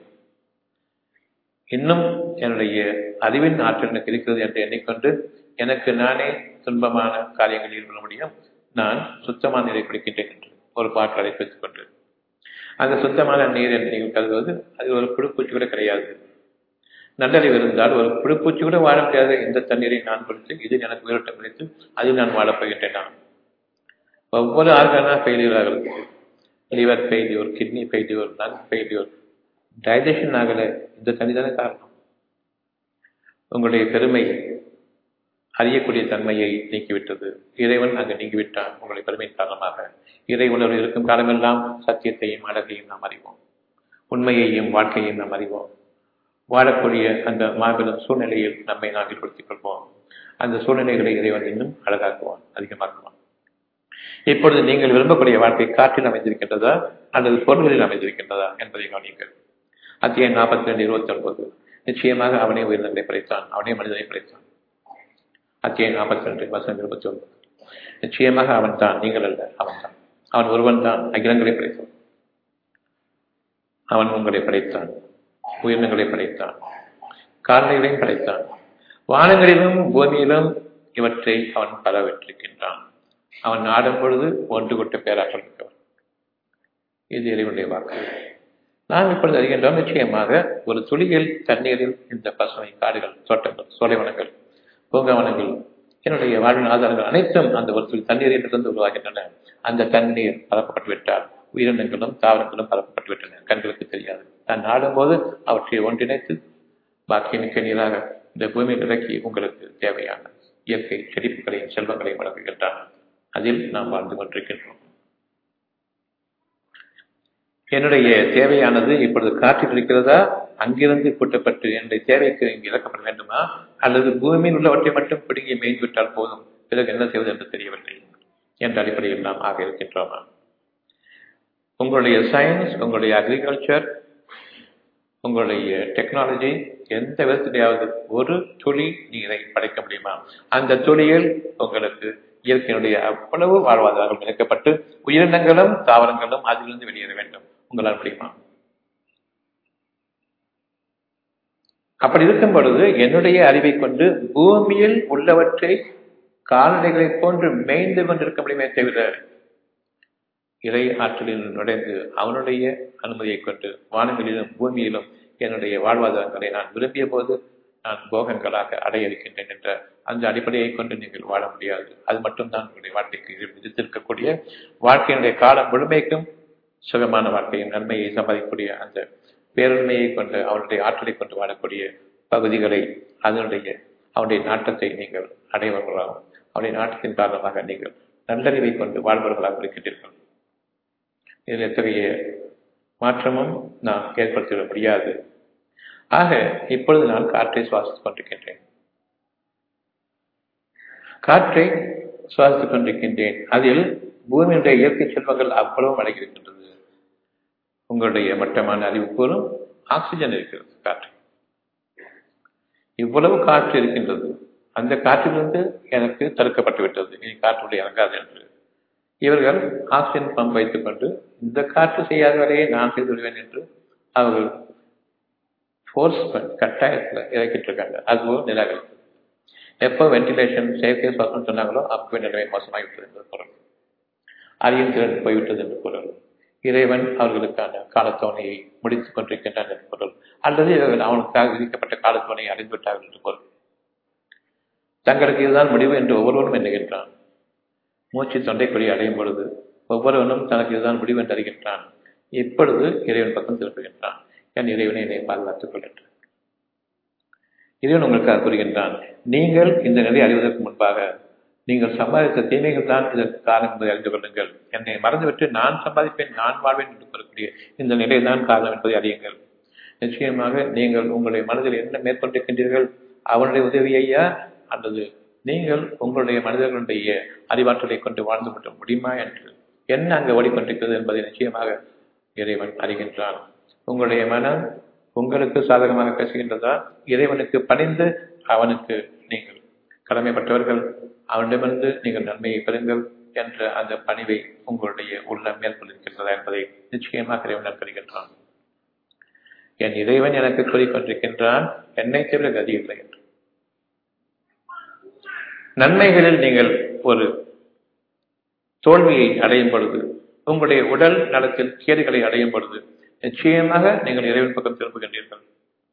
இன்னும் என்னுடைய அறிவின் ஆற்றல் எனக்கு இருக்கிறது என்று எண்ணிக்கொண்டு எனக்கு நானே துன்பமான காரியங்களில் ஈடுபட முடியும் நான் சுத்தமான நீரை குடிக்கின்றேன் என்று ஒரு பாட்டு அழைப்பித்துக் கொண்டு அந்த சுத்தமான நீர் என்று நீங்கள் கருதுவது அது ஒரு புழுப்பூச்சி கூட கிடையாது நல்லறிவு இருந்தால் ஒரு புழுப்பூச்சி கூட வாழ முடியாத இந்த தண்ணீரை நான் குடித்து இது எனக்கு உயிரோட்டம் கிடைத்து அதில் நான் வாழப் போகின்றேன் நான் ஒவ்வொரு ஆர்கானா ஃபெயிலியர் ஆகிறது liver failure kidney failure lung failure digestion ஆகலை இந்த தண்ணி தானே காரணம் உங்களுடைய பெருமை அறியக்கூடிய தன்மையை நீக்கிவிட்டது இறைவன் அங்கு நீங்கிவிட்டான் உங்களுடைய பெருமையின் காரணமாக இறை உணர்வு இருக்கும் காலமெல்லாம் சத்தியத்தையும் அழகையும் நாம் அறிவோம் உண்மையையும் வாழ்க்கையையும் நாம் அறிவோம் வாழக்கூடிய அந்த மாபெரும் சூழ்நிலையில் நம்மை நாம் ஈடுபடுத்திக் கொள்வோம் அந்த சூழ்நிலைகளை இறைவன் இன்னும் அழகாக்குவான் அதிகமாக்குவான் இப்பொழுது நீங்கள் விரும்பக்கூடிய வாழ்க்கை காற்றில் அமைந்திருக்கின்றதா அல்லது பொருள்களில் அமைந்திருக்கின்றதா என்பதை கவனியுங்கள் அத்தியாயம் நாற்பத்தி ரெண்டு இருபத்தி ஒன்பது நிச்சயமாக அவனே உயிரினங்களை படைத்தான் அவனே மனிதனை படைத்தான் அத்தியாயம் நாற்பத்தி ரெண்டு வசனம் இருபத்தி ஒன்பது நிச்சயமாக அவன் தான் நீங்கள் அல்ல அவன் தான் அவன் ஒருவன் தான் அகிலங்களை படைத்தான் அவன் உங்களை படைத்தான் உயிரினங்களை படைத்தான் கால்நடைகளையும் படைத்தான் வானங்களிலும் பூமியிலும் இவற்றை அவன் பரவற்றிருக்கின்றான் அவன் நாடும் பொழுது ஒன்று கொட்ட பேராற்றல் மிக்கவன் இது இறைவனுடைய வாக்கு நாம் இப்பொழுது அறிகின்றோம் நிச்சயமாக ஒரு துளியில் தண்ணீரில் இந்த பசுமை காடுகள் தோட்டங்கள் சோலைவனங்கள் பூங்காவனங்கள் என்னுடைய வாழ்வின் ஆதாரங்கள் அனைத்தும் அந்த ஒரு துளி தண்ணீரிலிருந்து உருவாகின்றன அந்த தண்ணீர் பரப்பப்பட்டு விட்டால் உயிரினங்களும் தாவரங்களும் பரப்பப்பட்டு விட்டன கண்களுக்கு தெரியாது நான் நாடும்போது அவற்றை ஒன்றிணைத்து பாக்கி மிக்க நீராக இந்த பூமியில் இறக்கி உங்களுக்கு தேவையான இயற்கை செழிப்புகளையும் செல்வங்களையும் வழங்குகின்றான் அதில் நாம் வாழ்ந்து கொண்டிருக்கின்றோம் என்னுடைய தேவையானது இப்பொழுது காற்றில் இருக்கிறதா அங்கிருந்து கூட்டப்பட்டு என்னுடைய தேவைக்கு இங்கு இறக்கப்பட வேண்டுமா அல்லது பூமியில் உள்ளவற்றை மட்டும் பிடுங்கி மேய்ந்து விட்டால் போதும் பிறகு என்ன செய்வது என்று தெரியவில்லை என்ற அடிப்படையில் நாம் ஆக இருக்கின்றோமா உங்களுடைய சயின்ஸ் உங்களுடைய அக்ரிகல்ச்சர் உங்களுடைய டெக்னாலஜி எந்த விதத்திலேயாவது ஒரு துளி நீரை படைக்க முடியுமா அந்த துளியில் உங்களுக்கு இயற்கையினுடைய அவ்வளவு வாழ்வாதாரங்கள் இணைக்கப்பட்டு உயிரினங்களும் தாவரங்களும் அதிலிருந்து வெளியேற வேண்டும் உங்களால் முடியுமா அப்படி இருக்கும் பொழுது என்னுடைய அறிவை கொண்டு பூமியில் உள்ளவற்றை கால்நடைகளை போன்று மேய்ந்து கொண்டிருக்க முடியுமே தவிர இறை ஆற்றலில் நுழைந்து அவனுடைய அனுமதியை கொண்டு வானங்களிலும் பூமியிலும் என்னுடைய வாழ்வாதாரங்களை நான் விரும்பிய போது நான் போகங்களாக அடைய இருக்கின்றேன் என்ற அந்த அடிப்படையை கொண்டு நீங்கள் வாழ முடியாது அது மட்டும்தான் உங்களுடைய வாழ்க்கைக்கு விதித்திருக்கக்கூடிய வாழ்க்கையினுடைய காலம் முழுமைக்கும் சுகமான வாழ்க்கையின் நன்மையை சம்பாதிக்கக்கூடிய அந்த பேரன்மையை கொண்டு அவனுடைய ஆற்றலை கொண்டு வாழக்கூடிய பகுதிகளை அதனுடைய அவனுடைய நாட்டத்தை நீங்கள் அடைவர்களாகவும் அவனுடைய நாட்டத்தின் காரணமாக நீங்கள் நல்லறிவை கொண்டு வாழ்பவர்களாக இருக்கின்றீர்கள் இதில் எத்தகைய மாற்றமும் நாம் ஏற்படுத்திவிட முடியாது ஆக இப்பொழுது நான் காற்றை சுவாசித்துக் கொண்டிருக்கின்றேன் காற்றை சுவாசித்துக் கொண்டிருக்கின்றேன் அதில் பூமியினுடைய இயற்கை செல்வங்கள் அவ்வளவும் அடங்கியிருக்கின்றது உங்களுடைய மட்டமான அறிவு கூறும் ஆக்சிஜன் இருக்கிறது காற்று இவ்வளவு காற்று இருக்கின்றது அந்த காற்றிலிருந்து எனக்கு தடுக்கப்பட்டு விட்டது இனி காற்றுடைய இறங்காது என்று இவர்கள் ஆக்சிஜன் பம்ப் வைத்துக் கொண்டு இந்த காற்று செய்யாத வரையே நான் செய்து விடுவேன் என்று அவர்கள் ஃபோர்ஸ் கட்டாயத்தில் இறக்கிட்டு இருக்காங்க அதுவும் நிராகரித்து எப்போ வென்டிலேஷன் செயற்கை சுவாசம் சொன்னாங்களோ அப்பவே நிலைமை மோசமாகிவிட்டது என்று பொருள் அறியும் திறன் போய்விட்டது என்று பொருள் இறைவன் அவர்களுக்கான காலத்தோணையை முடித்துக் கொண்டிருக்கின்றான் என்று பொருள் அல்லது இவர்கள் அவனுக்காக விதிக்கப்பட்ட காலத்தோணையை அறிந்து விட்டார்கள் என்று பொருள் தங்களுக்கு இதுதான் முடிவு என்று ஒவ்வொருவரும் எண்ணுகின்றான் மூச்சு தொண்டைக்குழி அடையும் பொழுது ஒவ்வொருவனும் தனக்கு இதுதான் முடிவு என்று அறிகின்றான் இப்பொழுது இறைவன் பக்கம் திருப்புகின்றான் என் இறைவனை என்னை பாதுகாத்துக் கொள்கின்றான் இறைவன் உங்களுக்காக கூறுகின்றான் நீங்கள் இந்த நிலை அறிவதற்கு முன்பாக நீங்கள் சம்பாதித்த தீமைகள் தான் இதற்கு காரணம் என்பதை அறிந்து கொள்ளுங்கள் என்னை மறந்துவிட்டு நான் சம்பாதிப்பேன் நான் வாழ்வேன் என்று கூறக்கூடிய இந்த நிலைதான் காரணம் என்பதை அறியுங்கள் நிச்சயமாக நீங்கள் உங்களுடைய மனதில் என்ன மேற்கொண்டிருக்கின்றீர்கள் அவனுடைய உதவியையா அல்லது நீங்கள் உங்களுடைய மனிதர்களுடைய அறிவாற்றலை கொண்டு வாழ்ந்து கொள்ள முடியுமா என்று என்ன அங்கு ஓடிக்கொண்டிருக்கிறது என்பதை நிச்சயமாக இறைவன் அறிகின்றான் உங்களுடைய மனம் உங்களுக்கு சாதகமாக பேசுகின்றதா இறைவனுக்கு பணிந்து அவனுக்கு நீங்கள் கடமைப்பட்டவர்கள் அவனிடமிருந்து நீங்கள் நன்மையை பெறுங்கள் என்ற அந்த பணிவை உங்களுடைய உள்ளம் மேற்கொண்டிருக்கின்றதா என்பதை நிச்சயமாக இறைவன் கருகின்றான் என் இறைவன் எனக்கு கூறிக்கொண்டிருக்கின்றான் என்னை தவிர கதி இல்லை என்று நன்மைகளில் நீங்கள் ஒரு தோல்வியை அடையும் பொழுது உங்களுடைய உடல் நலத்தில் கேடுகளை அடையும் பொழுது நிச்சயமாக நீங்கள் இறைவன் பக்கம் திரும்புகின்றீர்கள்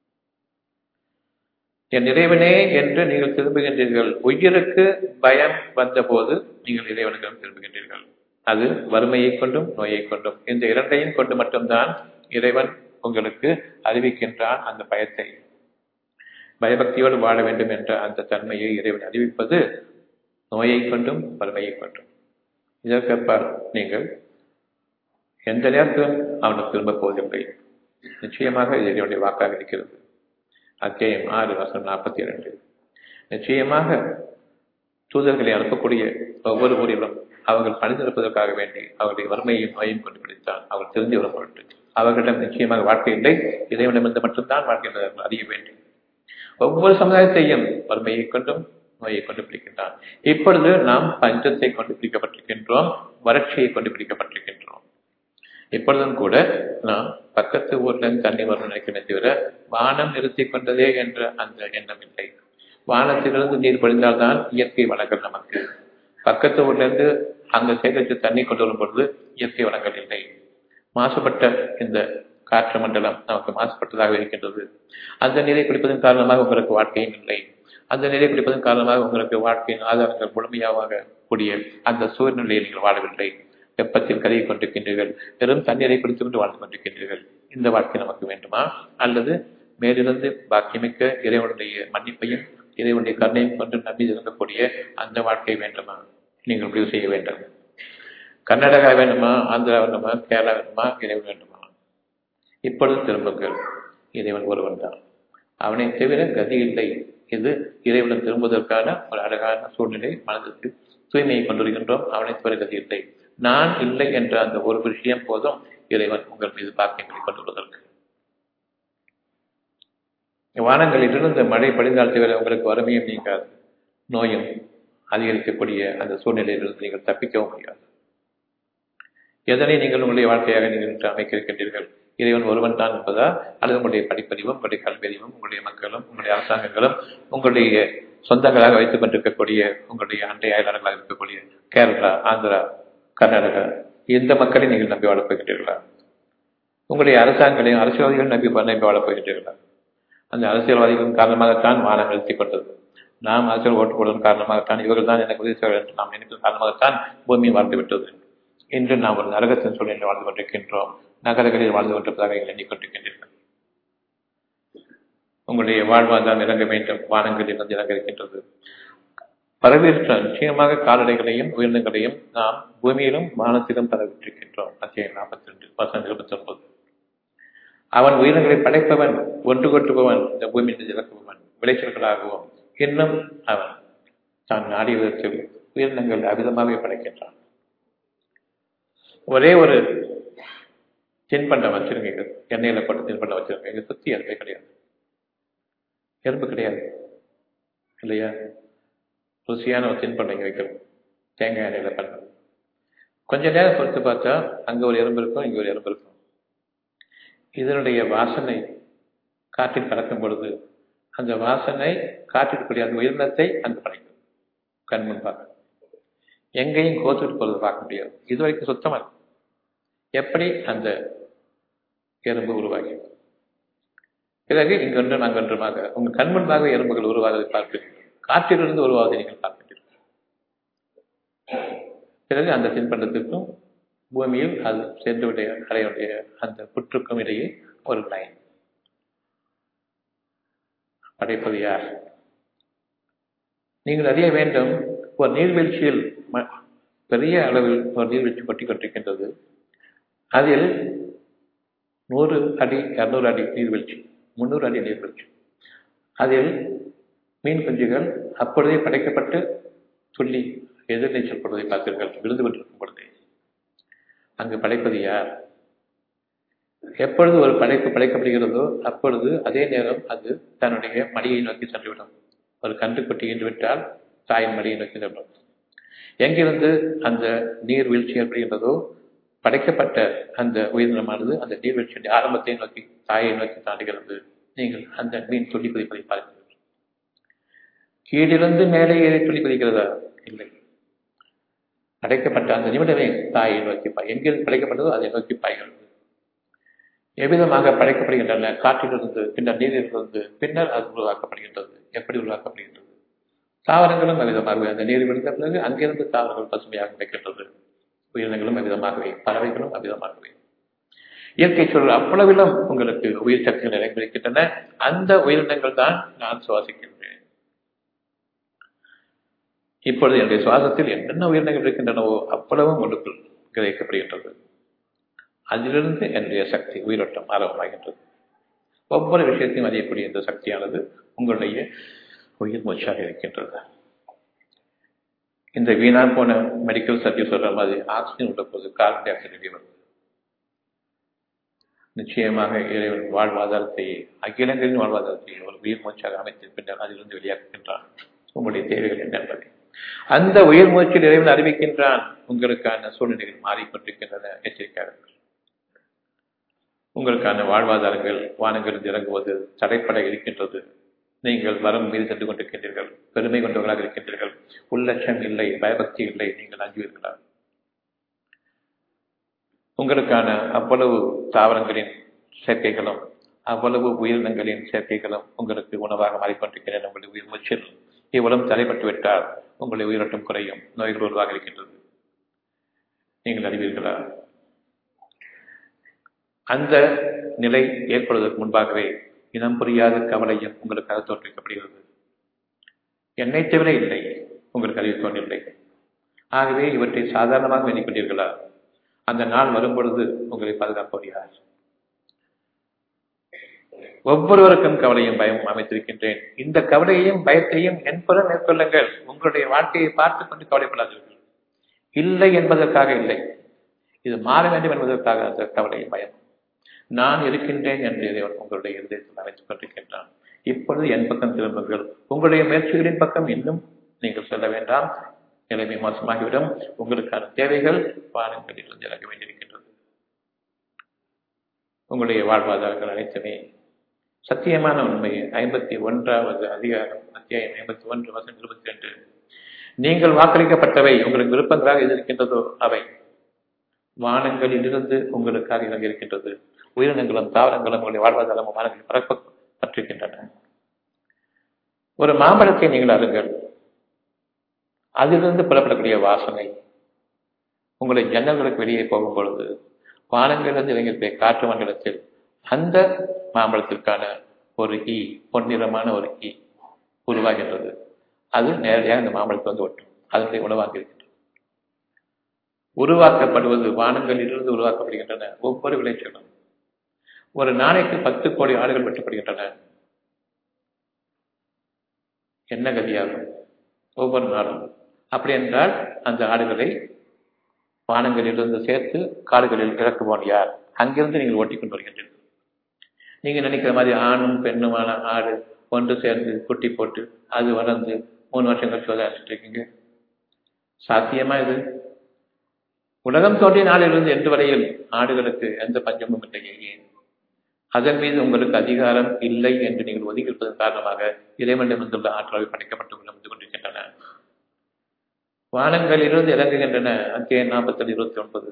என் இறைவனே என்று நீங்கள் திரும்புகின்றீர்கள் உயிருக்கு பயம் வந்தபோது நீங்கள் இறைவனிடம் திரும்புகின்றீர்கள் அது வறுமையை கொண்டும் நோயை கொண்டும் இந்த இரண்டையும் கொண்டு மட்டும்தான் இறைவன் உங்களுக்கு அறிவிக்கின்றான் அந்த பயத்தை பயபக்தியோடு வாழ வேண்டும் என்ற அந்த தன்மையை இறைவன் அறிவிப்பது நோயை கொண்டும் வறுமையை கொண்டும் இதற்கப்பால் நீங்கள் எந்த நேரத்திலும் அவனுக்கு திரும்பப் போவதில்லை நிச்சயமாக இது இறைவனுடைய வாக்காக இருக்கிறது அத்தியாயம் ஆறு வசனம் நாற்பத்தி இரண்டு நிச்சயமாக தூதர்களை அனுப்பக்கூடிய ஒவ்வொரு ஊரிலும் அவர்கள் பணிந்திருப்பதற்காக வேண்டி அவருடைய வறுமையையும் நோயையும் கொண்டு பிடித்தான் அவர் தெரிந்து வரும் பொருட்டு அவர்களிடம் நிச்சயமாக வாழ்க்கை இல்லை இறைவனிடமிருந்து மட்டும்தான் வாழ்க்கை என்பதை அறிய வேண்டும் ஒவ்வொரு சமுதாயத்தையும் வறுமையை கொண்டும் நோயை கொண்டு பிடிக்கின்றான் இப்பொழுது நாம் பஞ்சத்தை கொண்டு பிடிக்கப்பட்டிருக்கின்றோம் வறட்சியை கொண்டு பிடிக்கப்பட்டிருக்கின்றோம் இப்பொழுதும் கூட நாம் பக்கத்து ஊர்ல இருந்து தண்ணி வரும் நினைக்கிறேன் தவிர வானம் நிறுத்தி கொண்டதே என்ற அந்த எண்ணம் இல்லை வானத்திலிருந்து நீர் பொழிந்தால்தான் இயற்கை வளங்கள் நமக்கு பக்கத்து ஊர்ல இருந்து அந்த சேகரித்து தண்ணி கொண்டு வரும் பொழுது இயற்கை வளங்கள் இல்லை மாசுபட்ட இந்த காற்று மண்டலம் நமக்கு மாசுபட்டதாக இருக்கின்றது அந்த நீரை குடிப்பதன் காரணமாக உங்களுக்கு வாழ்க்கையும் இல்லை அந்த நீரை குடிப்பதன் காரணமாக உங்களுக்கு வாழ்க்கையின் ஆதாரங்கள் முழுமையாக கூடிய அந்த சூழ்நிலையை நீங்கள் வாழவில்லை வெப்பத்தில் கருகி கொண்டிருக்கின்றீர்கள் வெறும் தண்ணீரை குடித்துக் கொண்டு வாழ்ந்து கொண்டிருக்கின்றீர்கள் இந்த வாழ்க்கை நமக்கு வேண்டுமா அல்லது மேலிருந்து பாக்கியமிக்க இறைவனுடைய மன்னிப்பையும் இறைவனுடைய கருணையும் கொண்டு நம்பி இருக்கக்கூடிய அந்த வாழ்க்கை வேண்டுமா நீங்கள் முடிவு செய்ய வேண்டும் கர்நாடகா வேண்டுமா ஆந்திரா வேண்டுமா கேரளா வேண்டுமா இறைவன் வேண்டுமா இப்பொழுது திரும்புங்கள் இறைவன் ஒருவன் தான் அவனை தவிர கதி இல்லை இது இறைவன் திரும்புவதற்கான ஒரு அழகான சூழ்நிலை மனதிற்கு தூய்மையை கொண்டிருக்கின்றோம் அவனை தவிர கதி இல்லை நான் இல்லை என்ற அந்த ஒரு விஷயம் போதும் இறைவன் உங்கள் மீது பாக்கியங்களை கொண்டுள்ளதற்கு வானங்களிலிருந்து மழை படிந்தால் தவிர உங்களுக்கு வறுமையும் நீங்காது நோயும் அதிகரிக்கக்கூடிய அந்த சூழ்நிலையிலிருந்து நீங்கள் தப்பிக்கவும் முடியாது எதனை நீங்கள் உங்களுடைய வாழ்க்கையாக நீங்கள் அமைக்க இருக்கின்றீர்கள் இறைவன் ஒருவன் தான் என்பதா அல்லது உங்களுடைய படிப்பறிவும் உங்களுடைய கல்வியறிவும் உங்களுடைய மக்களும் உங்களுடைய அரசாங்கங்களும் உங்களுடைய சொந்தங்களாக வைத்துக் கொண்டிருக்கக்கூடிய உங்களுடைய அண்டை அயலாளர்களாக இருக்கக்கூடிய கேரளா ஆந்திரா கர்நாடகா இந்த மக்களை நீங்கள் நம்பி வாழப் போகின்றீர்களா உங்களுடைய அரசாங்கங்களையும் அரசியல்வாதிகள் நம்பி நம்பி வாழப் போகின்றீர்களா அந்த அரசியல்வாதிகளின் காரணமாகத்தான் வானம் நிறுத்திக் கொண்டது நாம் அரசியல் ஓட்டு போடுவதன் காரணமாகத்தான் இவர்கள் தான் எனக்கு உதவி செய்வார்கள் என்று நாம் நினைப்பதன் காரணமாகத்தான் பூமி வாழ்ந்து விட்டது இன்று நாம் ஒரு நரகத்தின் சூழ்நிலை வாழ்ந்து கொண்டிருக்கின்றோம் நகரங்களில் வாழ்ந்து கொண்டிருப்பதாக நீங்கள் எண்ணிக்கொண்டிருக்கின்றீர்கள் உங்களுடைய வாழ்வாதாரம் இறங்க வேண்டும் வானங்களில் வந்து இறங்க இருக்கின்றது பரவிற்ற நிச்சயமாக கால்நடைகளையும் உயிரினங்களையும் நாம் பூமியிலும் வானத்திலும் பரவிட்டிருக்கின்றோம் அத்தியாயம் நாற்பத்தி ரெண்டு வசனம் இருபத்தி ஒன்பது அவன் உயிரினங்களை படைப்பவன் ஒன்று கொட்டுபவன் இந்த பூமியில் இறக்குபவன் விளைச்சல்களாகவும் இன்னும் அவன் தான் நாடிய விதத்தில் உயிரினங்கள் அவிதமாகவே படைக்கின்றான் ஒரே ஒரு தின்பண்டம் வச்சிருக்கீங்க எண்ணெயில போட்டு தின்பண்டம் வச்சிருக்கீங்க சுத்தி எதுவுமே கிடையாது எறும்பு கிடையாது இல்லையா ருசியான ஒரு தின்பண்டம் இங்கே வைக்கிறோம் தேங்காய் எண்ணெயில பண்ணுறோம் கொஞ்ச நேரம் பொறுத்து பார்த்தா அங்க ஒரு எறும்பு இருக்கும் இங்க ஒரு எறும்பு இருக்கும் இதனுடைய வாசனை காற்றில் கலக்கும் பொழுது அந்த வாசனை காற்றிற்குரிய அந்த உயிரினத்தை அங்கு படைக்கும் கண் முன்பாக எங்கேயும் கோத்துட்டு போறது பார்க்க முடியாது இது வரைக்கும் சுத்தமா இருக்கும் எப்படி அந்த எறும்பு உருவாகி பிறகு இங்கொன்றும் அங்கொன்றுமாக உங்கள் கண் முன்பாக எறும்புகள் உருவாவதை பார்ப்பீர்கள் காற்றிலிருந்து உருவாவதை நீங்கள் பார்க்கின்றீர்கள் பிறகு அந்த தின்பண்டத்திற்கும் பூமியில் அது சென்றுடைய அறையுடைய அந்த புற்றுக்கும் இடையே ஒரு லைன் படைப்பது யார் நீங்கள் அறிய வேண்டும் ஒரு நீர்வீழ்ச்சியில் பெரிய அளவில் ஒரு நீர்வீழ்ச்சி கொட்டி கொண்டிருக்கின்றது அதில் நூறு அடி இரநூறு அடி நீர்வீழ்ச்சி முந்நூறு அடி நீர்வீழ்ச்சி அதில் மீன் குஞ்சுகள் அப்பொழுதே படைக்கப்பட்டு துள்ளி எதிர்நீச்சல் படுவதை பார்த்தீர்கள் விழுந்து கொண்டிருக்கும் பொழுதே அங்கு படைப்பது யார் எப்பொழுது ஒரு படைப்பு படைக்கப்படுகிறதோ அப்பொழுது அதே நேரம் அது தன்னுடைய மடியை நோக்கி சென்றுவிடும் ஒரு கன்று கொட்டி விட்டால் தாயின் மடியை நோக்கி சென்றுவிடும் எங்கிருந்து அந்த நீர் வீழ்ச்சி ஏற்படுகின்றதோ படைக்கப்பட்ட அந்த உயிரினமானது அந்த நீர்வீழ்ச்சியுடைய ஆரம்பத்தை நோக்கி தாயை நோக்கி தாண்டுகிறது நீங்கள் அந்த மீன் துள்ளி குதிப்பதை பார்க்கிறீர்கள் கீழிருந்து மேலே ஏறி துள்ளி குதிக்கிறதா இல்லை படைக்கப்பட்ட அந்த நிமிடமே தாயை நோக்கி பாய் எங்கிருந்து படைக்கப்பட்டதோ அதை நோக்கி பாய்கிறது எவ்விதமாக படைக்கப்படுகின்றன காற்றிலிருந்து பின்னர் நீரிலிருந்து பின்னர் அது உருவாக்கப்படுகின்றது எப்படி உருவாக்கப்படுகின்றது தாவரங்களும் அவ்விதமாகவே அந்த நீர் விழுந்த பிறகு அங்கிருந்து தாவரங்கள் பசுமையாக வைக்கின்றது உயிரினங்களும் அவ்விதமாகவே பறவைகளும் அவ்விதமாகவே இயற்கை சூழல் அவ்வளவிலும் உங்களுக்கு உயிர் சக்திகள் நிறைந்திருக்கின்றன அந்த உயிரினங்கள் தான் நான் சுவாசிக்கின்றேன் இப்பொழுது என்னுடைய சுவாசத்தில் என்னென்ன உயிரினங்கள் இருக்கின்றனவோ அவ்வளவும் உங்களுக்கு கிரகிக்கப்படுகின்றது அதிலிருந்து என்னுடைய சக்தி உயிரோட்டம் ஆரம்பமாகின்றது ஒவ்வொரு விஷயத்தையும் அறியக்கூடிய இந்த சக்தியானது உங்களுடைய உயிர் மூச்சாக இருக்கின்றது இந்த வீணா போன மெடிக்கல் சர்வீஸ் சொல்ற மாதிரி ஆக்சிஜன் உள்ள போது கார்பன் டை ஆக்சைடு வெளியே வருது நிச்சயமாக இறைவன் வாழ்வாதாரத்தை அகிலங்களின் வாழ்வாதாரத்தை ஒரு உயிர் மூச்சாக அமைத்து பின்னர் அதிலிருந்து வெளியாக்குகின்றான் உங்களுடைய தேவைகள் என்ன என்பதை அந்த உயிர் மூச்சில் இறைவன் அறிவிக்கின்றான் உங்களுக்கான சூழ்நிலைகள் மாறிக்கொண்டிருக்கின்றன எச்சரிக்கையாளர்கள் உங்களுக்கான வாழ்வாதாரங்கள் வானங்கள் இறங்குவது தடைப்பட இருக்கின்றது நீங்கள் வரம் மீது சென்று கொண்டிருக்கின்றீர்கள் பெருமை கொண்டவர்களாக இருக்கின்றீர்கள் உள்ளட்சம் இல்லை பயபக்தி இல்லை நீங்கள் அஞ்சுவீர்களா உங்களுக்கான அவ்வளவு தாவரங்களின் சேர்க்கைகளும் அவ்வளவு உயிரினங்களின் சேர்க்கைகளும் உங்களுக்கு உணவாக மாறிக்கொண்டிருக்கின்றன உங்களுடைய உயிர் மூச்சில் இவ்வளவு தடைப்பட்டு விட்டால் உங்களுடைய உயிரோட்டம் குறையும் நோய்கள் உருவாக இருக்கின்றது நீங்கள் அறிவீர்களா அந்த நிலை ஏற்படுவதற்கு முன்பாகவே இனம் புரியாத கவலையும் உங்களுக்காக தோற்றுவிக்கப்படுகிறது என்னை தவிர இல்லை உங்களுக்கு அறிவிக்கொண்டில்லை ஆகவே இவற்றை சாதாரணமாக எண்ணிக்கொண்டீர்களா அந்த நாள் வரும்பொழுது உங்களை பாதுகாப்பவர் யார் ஒவ்வொருவருக்கும் கவலையும் பயமும் அமைத்திருக்கின்றேன் இந்த கவலையையும் பயத்தையும் என்பதும் மேற்கொள்ளுங்கள் உங்களுடைய வாழ்க்கையை பார்த்துக் கொண்டு கவலைப்படாதீர்கள் இல்லை என்பதற்காக இல்லை இது மாற வேண்டும் என்பதற்காக அந்த கவலையும் பயம் நான் இருக்கின்றேன் என்று இறைவன் உங்களுடைய இருதயத்தில் அமைத்துக் கொண்டிருக்கின்றான் இப்பொழுது என் பக்கம் திரும்புங்கள் உங்களுடைய முயற்சிகளின் பக்கம் இன்னும் நீங்கள் சொல்ல வேண்டாம் நிலைமை மோசமாகிவிடும் உங்களுக்கான தேவைகள் வானங்களிலிருந்து இறங்க வேண்டியிருக்கின்றது உங்களுடைய வாழ்வாதாரங்கள் அனைத்துமே சத்தியமான உண்மை ஐம்பத்தி ஒன்றாவது அதிகாரம் அத்தியாயம் ஐம்பத்தி ஒன்று வசம் இருபத்தி ரெண்டு நீங்கள் வாக்களிக்கப்பட்டவை உங்களுக்கு விருப்பங்களாக எது இருக்கின்றதோ அவை வானங்களிலிருந்து உங்களுக்காக இறங்கி இருக்கின்றது உயிரினங்களும் தாவரங்களும் உங்களுடைய வாழ்வாதாரமும் வானங்களில் பரப்ப பற்றிருக்கின்றன ஒரு மாம்பழத்தை நீங்கள் அருங்கள் அதிலிருந்து புறப்படக்கூடிய வாசனை உங்களை ஜன்னல்களுக்கு வெளியே போகும் பொழுது வானங்களிலிருந்து இறங்கியிருக்கிற காற்று மண்டலத்தில் அந்த மாம்பழத்திற்கான ஒரு ஈ பொன்னிறமான ஒரு ஈ உருவாகின்றது அது நேரடியாக அந்த மாம்பழத்தை வந்து ஒட்டும் அதனுடைய உணவாக இருக்கின்றது உருவாக்கப்படுவது வானங்களிலிருந்து உருவாக்கப்படுகின்றன ஒவ்வொரு விளைச்சலும் ஒரு நாளைக்கு பத்து கோடி ஆடுகள் வெட்டப்படுகின்றன என்ன கதியாகும் ஒவ்வொரு நாளும் அப்படி என்றால் அந்த ஆடுகளை வானங்களிலிருந்து சேர்த்து காடுகளில் இறக்குவோன் யார் அங்கிருந்து நீங்கள் ஓட்டிக்கொண்டு வருகின்றீர்கள் நீங்க நினைக்கிற மாதிரி ஆணும் பெண்ணுமான ஆடு ஒன்று சேர்ந்து குட்டி போட்டு அது வளர்ந்து மூணு வருஷம் கழிச்சு விளையாடிட்டு இருக்கீங்க சாத்தியமா இது உலகம் தோன்றிய நாளிலிருந்து எந்த வரையில் ஆடுகளுக்கு எந்த பஞ்சமும் இல்லையே ஏன் அதன் மீது உங்களுக்கு அதிகாரம் இல்லை என்று நீங்கள் ஒதுங்கி இருப்பதன் காரணமாக இறைவனிடம் வந்துள்ள ஆற்றலை படைக்கப்பட்டு வந்து கொண்டிருக்கின்றன வானங்களிலிருந்து இறங்குகின்றன அத்தியாயம் நாற்பத்தி இருபத்தி ஒன்பது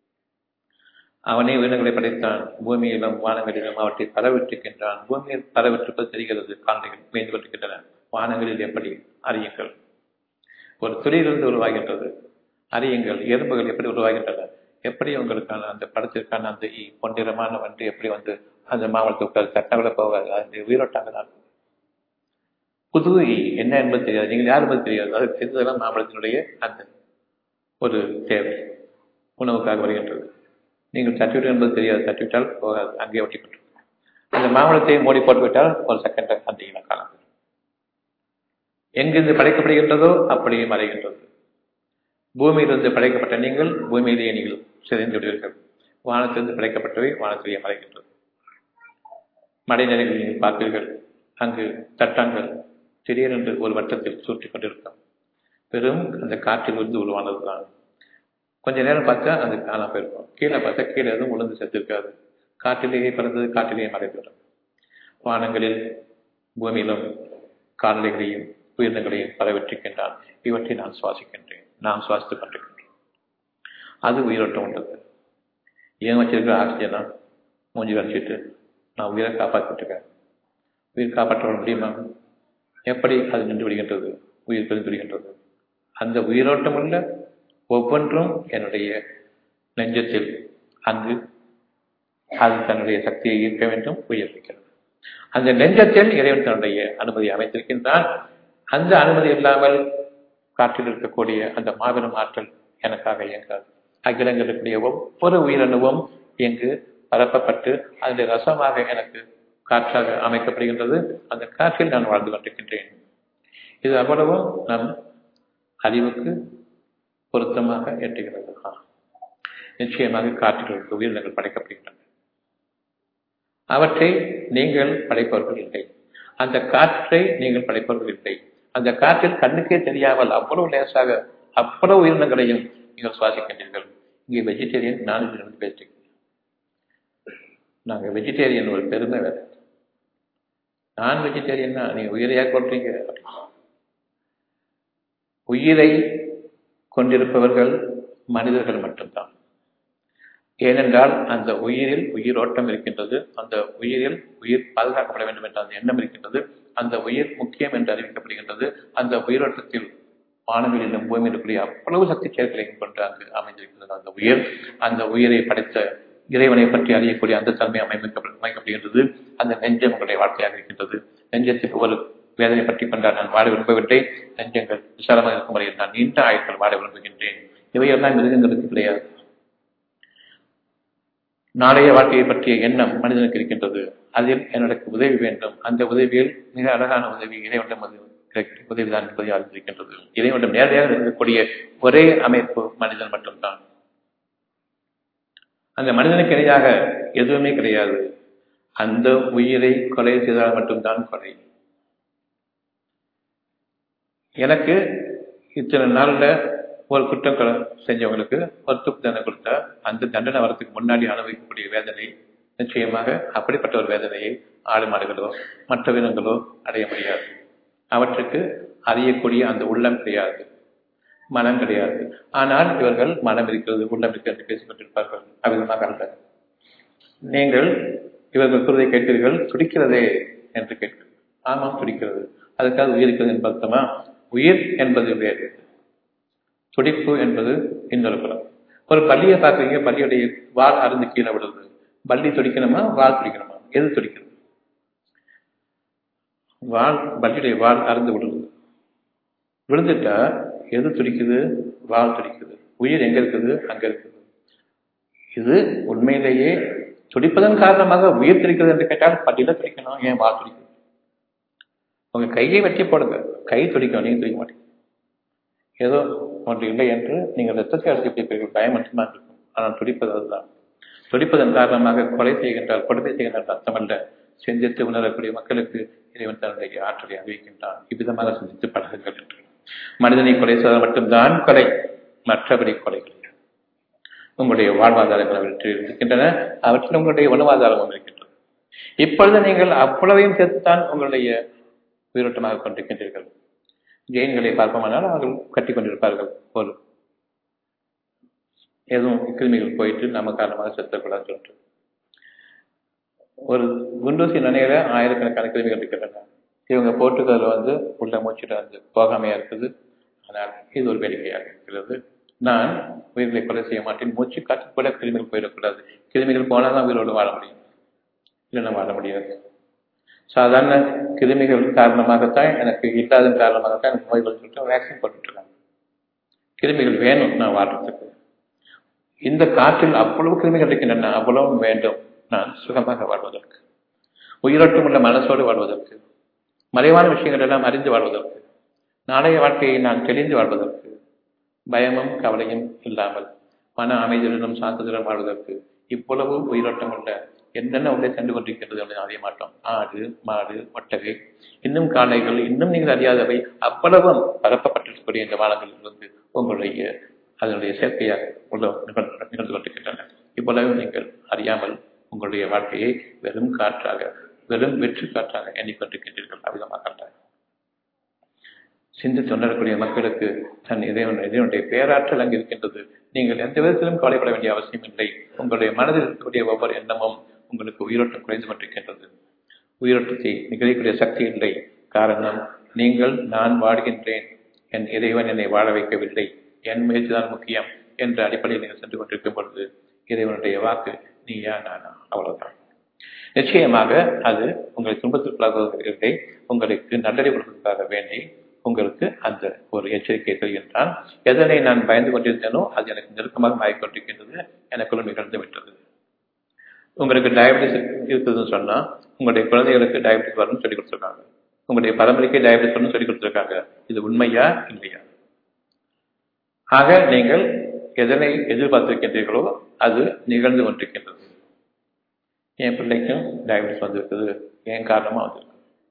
அவனே உயிரினங்களை படைத்தான் பூமியிலும் வானங்களிலும் அவற்றை பரவிட்டிருக்கின்றான் பூமியில் பரவிட்டிருப்பது தெரிகிறது கால்நடைகள் மேய்ந்து கொண்டிருக்கின்றன வானங்களில் எப்படி அறியுங்கள் ஒரு துளியிலிருந்து உருவாகின்றது அறியுங்கள் எறும்புகள் எப்படி உருவாகின்றன எப்படி உங்களுக்கான அந்த படத்திற்கான அந்த பொன்னிறமான வண்டு எப்படி வந்து அந்த மாவட்டத்தை உட்கார் சட்டங்களை போகாது அது உயிரோட்டாங்க தான் புது என்ன என்பது தெரியாது நீங்கள் யார் என்பது தெரியாது அது தெரிந்ததெல்லாம் மாம்பழத்தினுடைய அந்த ஒரு தேவை உணவுக்காக வருகின்றது நீங்கள் தட்டிவிட்டு என்பது தெரியாது தட்டிவிட்டால் போகாது அங்கேயே ஒட்டிக்கொண்டு அந்த மாம்பழத்தை மூடி போட்டு விட்டால் ஒரு செகண்ட் அந்த காலம் எங்கிருந்து படைக்கப்படுகின்றதோ அப்படியே மறைகின்றது பூமியிலிருந்து படைக்கப்பட்ட நீங்கள் பூமியிலேயே நீங்கள் சிதைந்து விடுவீர்கள் வானத்திலிருந்து படைக்கப்பட்டவை வானத்திலேயே மறைகின்றது மடைநிலைகள் நீங்கள் பார்ப்பீர்கள் அங்கு தட்டான்கள் திடீரென்று ஒரு வட்டத்தில் சுற்றி கொண்டிருக்கும் பெரும் அந்த காற்றில் இருந்து உருவானதுதான் கொஞ்ச நேரம் பார்த்தா அது காணாம போயிருக்கும் கீழே பார்த்தா கீழே எதுவும் உளுந்து செத்துருக்காது காற்றிலேயே பிறந்தது காற்றிலேயே மறைந்துவிடும் வானங்களில் பூமியிலும் கால்நிலைகளையும் உயிரினங்களையும் பரவிட்டிருக்கின்றான் இவற்றை நான் சுவாசிக்கின்றேன் நாம் சுவாசித்துக் கொண்டிருக்கின்றோம் அது உயிரோட்டம் உண்டது ஏன் வச்சிருக்கிற ஆக்சிஜனா மூஞ்சி வச்சுட்டு நான் உயிரை காப்பாற்றிட்டுருக்கேன் உயிர் காப்பாற்ற முடியுமா எப்படி அது நின்று விடுகின்றது உயிர் பிரிந்து விடுகின்றது அந்த உயிரோட்டம் உள்ள ஒவ்வொன்றும் என்னுடைய நெஞ்சத்தில் அங்கு அது தன்னுடைய சக்தியை ஈர்க்க வேண்டும் உயர்விக்கிறது அந்த நெஞ்சத்தில் இறைவன் தன்னுடைய அனுமதி அமைத்திருக்கின்றான் அந்த அனுமதி இல்லாமல் காற்றில் இருக்கக்கூடிய அந்த மாபெரும் ஆற்றல் எனக்காக இயங்காது அகிலங்கள் இருக்கக்கூடிய ஒவ்வொரு உயிரணுவும் இங்கு பரப்பப்பட்டு அதனுடைய ரசமாக எனக்கு காற்றாக அமைக்கப்படுகின்றது அந்த காற்றில் நான் வாழ்ந்து கொண்டிருக்கின்றேன் இது அவ்வளவும் நம் அறிவுக்கு பொருத்தமாக எட்டுகிறது நிச்சயமாக காற்றில் உயிரினங்கள் படைக்கப்படுகின்றன அவற்றை நீங்கள் படைப்பவர்கள் இல்லை அந்த காற்றை நீங்கள் படைப்பவர்கள் இல்லை அந்த காற்றில் கண்ணுக்கே தெரியாமல் அவ்வளவு லேசாக அவ்வளவு உயிரினங்களையும் நீங்கள் சுவாசிக்கின்றீர்கள் இங்கே வெஜிடேரியன் நான் வெஜிடேரியன் பேசிட்டு நாங்க வெஜிடேரியன் ஒரு பெருமை வேற நான் வெஜிடேரியன்னா நீங்க உயிரையா கொள்றீங்க உயிரை கொண்டிருப்பவர்கள் மனிதர்கள் மட்டும்தான் ஏனென்றால் அந்த உயிரில் உயிரோட்டம் இருக்கின்றது அந்த உயிரில் உயிர் பாதுகாக்கப்பட வேண்டும் என்ற அந்த எண்ணம் இருக்கின்றது அந்த உயிர் முக்கியம் என்று அறிவிக்கப்படுகின்றது அந்த உயிரோட்டத்தில் வானவெளியிலும் பூமியில் கூடிய அவ்வளவு சக்தி செயல்களையும் கொண்டு அங்கு அமைந்திருக்கின்றது அந்த உயிர் அந்த உயிரை படைத்த இறைவனை பற்றி அறியக்கூடிய அந்த தன்மை அமைக்க அமைக்கப்படுகின்றது அந்த நெஞ்சம் உங்களுடைய வாழ்க்கையாக இருக்கின்றது நெஞ்சத்தில் ஒரு வேதனை பற்றி கொண்டால் நான் வாழ விரும்பவில்லை நெஞ்சங்கள் விசாலமாக இருக்கும் வரையில் நான் நீண்ட ஆயுட்கள் வாழ விரும்புகின்றேன் இவையெல்லாம் மிருகங்களுக்கு கிடையாது நாளைய வாழ்க்கையை பற்றிய எண்ணம் மனிதனுக்கு இருக்கின்றது அதில் எனக்கு உதவி வேண்டும் அந்த உதவியில் மிக அழகான உதவி இறைவனிடம் அது உதவிதான் என்பதை அறிந்திருக்கின்றது இறைவனிடம் நேரடியாக இருக்கக்கூடிய ஒரே அமைப்பு மனிதன் மட்டும்தான் அந்த மனிதனுக்கு இணையாக எதுவுமே கிடையாது அந்த உயிரை கொலை செய்தால் மட்டும்தான் கொலை எனக்கு இத்தனை நாள்ல ஒரு குற்றம் செஞ்சவங்களுக்கு ஒரு துப்பு தண்டனை கொடுத்தா அந்த தண்டனை வரத்துக்கு முன்னாடி அனுபவிக்கக்கூடிய வேதனை நிச்சயமாக அப்படிப்பட்ட ஒரு வேதனையை ஆடு மாடுகளோ மற்ற வினங்களோ அடைய முடியாது அவற்றுக்கு அறியக்கூடிய அந்த உள்ளம் கிடையாது மனம் கிடையாது ஆனால் இவர்கள் மனம் இருக்கிறது உள்ளம் இருக்கிறது என்று பேசிக் கொண்டிருப்பார்கள் அவ்விதமாக அல்ல நீங்கள் இவர்கள் குருதை கேட்கிறீர்கள் துடிக்கிறதே என்று கேட்கிறீர்கள் ஆமாம் துடிக்கிறது அதுக்காக உயிர் இருக்கிறது என்று அர்த்தமா உயிர் என்பது வேறு துடிப்பு என்பது இன்னொரு புறம் ஒரு பள்ளியை பார்க்குறீங்க பள்ளியுடைய வால் அருந்து கீழே விடுது பள்ளி துடிக்கணுமா வால் துடிக்கணுமா எது துடிக்கிறது வால் பள்ளியுடைய வால் அருந்து விடுது விழுந்துட்டா எது துடிக்குது வால் துடிக்குது உயிர் எங்க இருக்குது அங்க இருக்குது இது உண்மையிலேயே துடிப்பதன் காரணமாக உயிர் துடிக்கிறது என்று கேட்டால் பள்ளியில துடிக்கணும் ஏன் வால் துடிக்குது உங்க கையை வெட்டி போடுங்க கை துடிக்கும் நீங்க துடிக்க மாட்டீங்க ஏதோ ஒன்று இல்லை என்று நீங்கள் ரத்தத்தை அடிக்கப்பட்டிருப்பீர்கள் பயம் மட்டும்தான் இருக்கும் ஆனால் துடிப்பது அதுதான் துடிப்பதன் காரணமாக கொலை செய்கின்றால் கொடுமை செய்கின்றால் அர்த்தமல்ல சிந்தித்து உணரக்கூடிய மக்களுக்கு இறைவன் தன்னுடைய ஆற்றலை அறிவிக்கின்றான் இவ்விதமாக சிந்தித்து பழகுங்கள் என்று மனிதனை கொலை செய்தால் மட்டும்தான் கொலை மற்றபடி கொலை கிடையாது உங்களுடைய வாழ்வாதாரங்கள் அவற்றில் இருக்கின்றன அவற்றில் உங்களுடைய உணவாதாரமும் இருக்கின்றது இப்பொழுது நீங்கள் அவ்வளவையும் சேர்த்துத்தான் உங்களுடைய உயிரோட்டமாக கொண்டிருக்கின்றீர்கள் ஜெயின்களை பார்ப்போமானால் அவர்கள் கட்டி கொண்டிருப்பார்கள் ஒரு எதுவும் கிருமிகள் போயிட்டு நம்ம காரணமாக செத்தக்கூடாதுன்னு சொல்லிட்டு ஒரு குண்டூசி நினைகிற ஆயிரக்கணக்கான கிருமிகள் இருக்கின்றன இவங்க போட்டுக்கிறதுல வந்து உள்ள மூச்சுட்டு வந்து போகாமையா இருக்குது ஆனால் இது ஒரு வேடிக்கையாக இருக்கிறது நான் உயிர்களை கொலை செய்ய மாட்டேன் மூச்சு காற்று கூட கிருமிகள் போயிடக்கூடாது கிருமிகள் போனால் தான் உயிரோடு வாழ முடியும் இல்லைன்னா வாழ முடியாது சாதாரண கிருமிகள் காரணமாகத்தான் எனக்கு இல்லாதன் காரணமாகத்தான் எனக்கு நோய்கள் சொல்லிட்டு வேக்சின் போட்டுருக்காங்க கிருமிகள் வேணும் நான் வாழ்றதுக்கு இந்த காற்றில் அவ்வளவு கிருமிகள் இருக்கின்றன அவ்வளவும் வேண்டும் நான் சுகமாக வாழ்வதற்கு உயிரோட்டம் உள்ள மனசோடு வாழ்வதற்கு மறைவான விஷயங்கள் எல்லாம் அறிந்து வாழ்வதற்கு நாளைய வாழ்க்கையை நான் தெளிந்து வாழ்வதற்கு பயமும் கவலையும் இல்லாமல் மன அமைதியுடனும் சாந்தத்துடன் வாழ்வதற்கு இவ்வளவு உயிரோட்டம் உள்ள என்னென்ன உள்ளே சென்று கொண்டிருக்கிறது அப்படின்னு அறிய மாட்டோம் ஆடு மாடு ஒட்டகை இன்னும் காளைகள் இன்னும் நீங்கள் அறியாதவை அவ்வளவும் பரப்பப்பட்டிருக்கக்கூடிய இந்த வானங்களிலிருந்து உங்களுடைய அதனுடைய சேர்க்கையாக உள்ள நிகழ்ந்து கொண்டிருக்கின்றன இவ்வளவு நீங்கள் அறியாமல் உங்களுடைய வாழ்க்கையை வெறும் காற்றாக வெறும் வெற்று காற்றாக எண்ணிக்கொண்டிருக்கின்றீர்கள் அவ்விதமாக அல்ல சிந்தித்து உணரக்கூடிய மக்களுக்கு தன் இறைவன் இறைவனுடைய பேராற்றல் அங்கு இருக்கின்றது நீங்கள் எந்த விதத்திலும் கவலைப்பட வேண்டிய அவசியம் இல்லை உங்களுடைய மனதில் இருக்கக்கூடிய ஒவ்வொரு எண்ணமும் உங்களுக்கு உயிரோட்டம் குறைந்து கொண்டிருக்கின்றது உயிரோட்டத்தை நிகழக்கூடிய சக்தி இல்லை காரணம் நீங்கள் நான் வாழ்கின்றேன் என் இறைவன் என்னை வாழ வைக்கவில்லை என் முயற்சி தான் முக்கியம் என்ற அடிப்படையில் நீங்கள் சென்று கொண்டிருக்கும் பொழுது இறைவனுடைய வாக்கு நீயா நானா அவ்வளவுதான் நிச்சயமாக அது உங்களை துன்பத்திற்குள்ளாக உங்களுக்கு நல்லடி கொடுப்பதற்காக வேண்டி உங்களுக்கு அந்த ஒரு எச்சரிக்கை தருகின்றான் எதனை நான் பயந்து கொண்டிருந்தேனோ அது எனக்கு நெருக்கமாக மாறிக்கொண்டிருக்கின்றது எனக்குள்ள நிகழ்ந்து விட்டது உங்களுக்கு டயபிட்டிஸ் இருக்குதுன்னு சொன்னா உங்களுடைய குழந்தைகளுக்கு டயபிட்டிஸ் வரும்னு சொல்லி கொடுத்துருக்காங்க உங்களுடைய பரம்பரைக்கே டயபிட்டிஸ் வரும்னு சொல்லி கொடுத்துருக்காங்க இது உண்மையா இல்லையா ஆக நீங்கள் எதனை எதிர்பார்த்திருக்கின்றீர்களோ அது நிகழ்ந்து கொண்டிருக்கின்றது என் பிள்ளைக்கும் டயபிட்டிஸ் வந்திருக்குது என் காரணமா வந்திருக்கு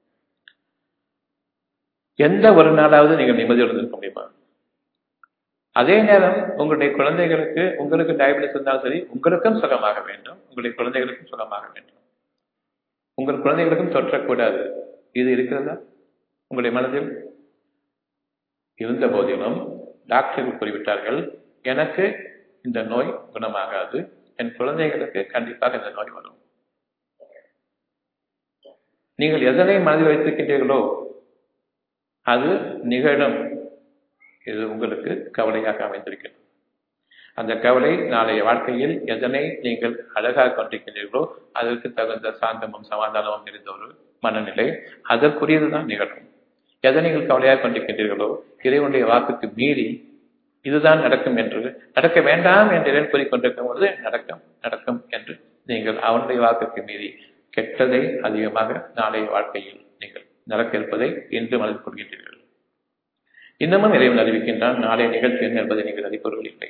எந்த ஒரு நாளாவது நீங்கள் நிம்மதியோடு இருக்க முடியுமா அதே நேரம் உங்களுடைய குழந்தைகளுக்கு உங்களுக்கு டயபிட்டிஸ் இருந்தாலும் சரி உங்களுக்கும் சுகமாக வேண்டும் உங்களுடைய குழந்தைகளுக்கும் சுகமாக வேண்டும் உங்கள் குழந்தைகளுக்கும் தொற்றக்கூடாது இது இருக்கிறதா உங்களுடைய மனதில் இருந்த போதிலும் டாக்டர்கள் கூறிவிட்டார்கள் எனக்கு இந்த நோய் குணமாகாது என் குழந்தைகளுக்கு கண்டிப்பாக இந்த நோய் வரும் நீங்கள் எதனை மனதில் வைத்திருக்கின்றீர்களோ அது நிகழும் இது உங்களுக்கு கவலையாக அமைந்திருக்கிறது அந்த கவலை நாளைய வாழ்க்கையில் எதனை நீங்கள் அழகாக கொண்டிருக்கின்றீர்களோ அதற்கு தகுந்த சாந்தமும் சமாதானமும் இருந்த ஒரு மனநிலை அதற்குரியதுதான் நிகழும் எதை நீங்கள் கவலையாக கொண்டிருக்கின்றீர்களோ இறைவனுடைய வாக்குக்கு மீறி இதுதான் நடக்கும் என்று நடக்க வேண்டாம் என்று இறைவன் கூறிக்கொண்டிருக்கும் பொழுது நடக்கும் நடக்கும் என்று நீங்கள் அவனுடைய வாக்குக்கு மீறி கெட்டதை அதிகமாக நாளைய வாழ்க்கையில் நீங்கள் நடக்க இருப்பதை இன்று மனதில் கொள்கின்றீர்கள் இன்னமும் இறைவன் அறிவிக்கின்றான் நாளைய நிகழ்ச்சி என்ன என்பதை நீங்கள் அறிபவர்கள் இல்லை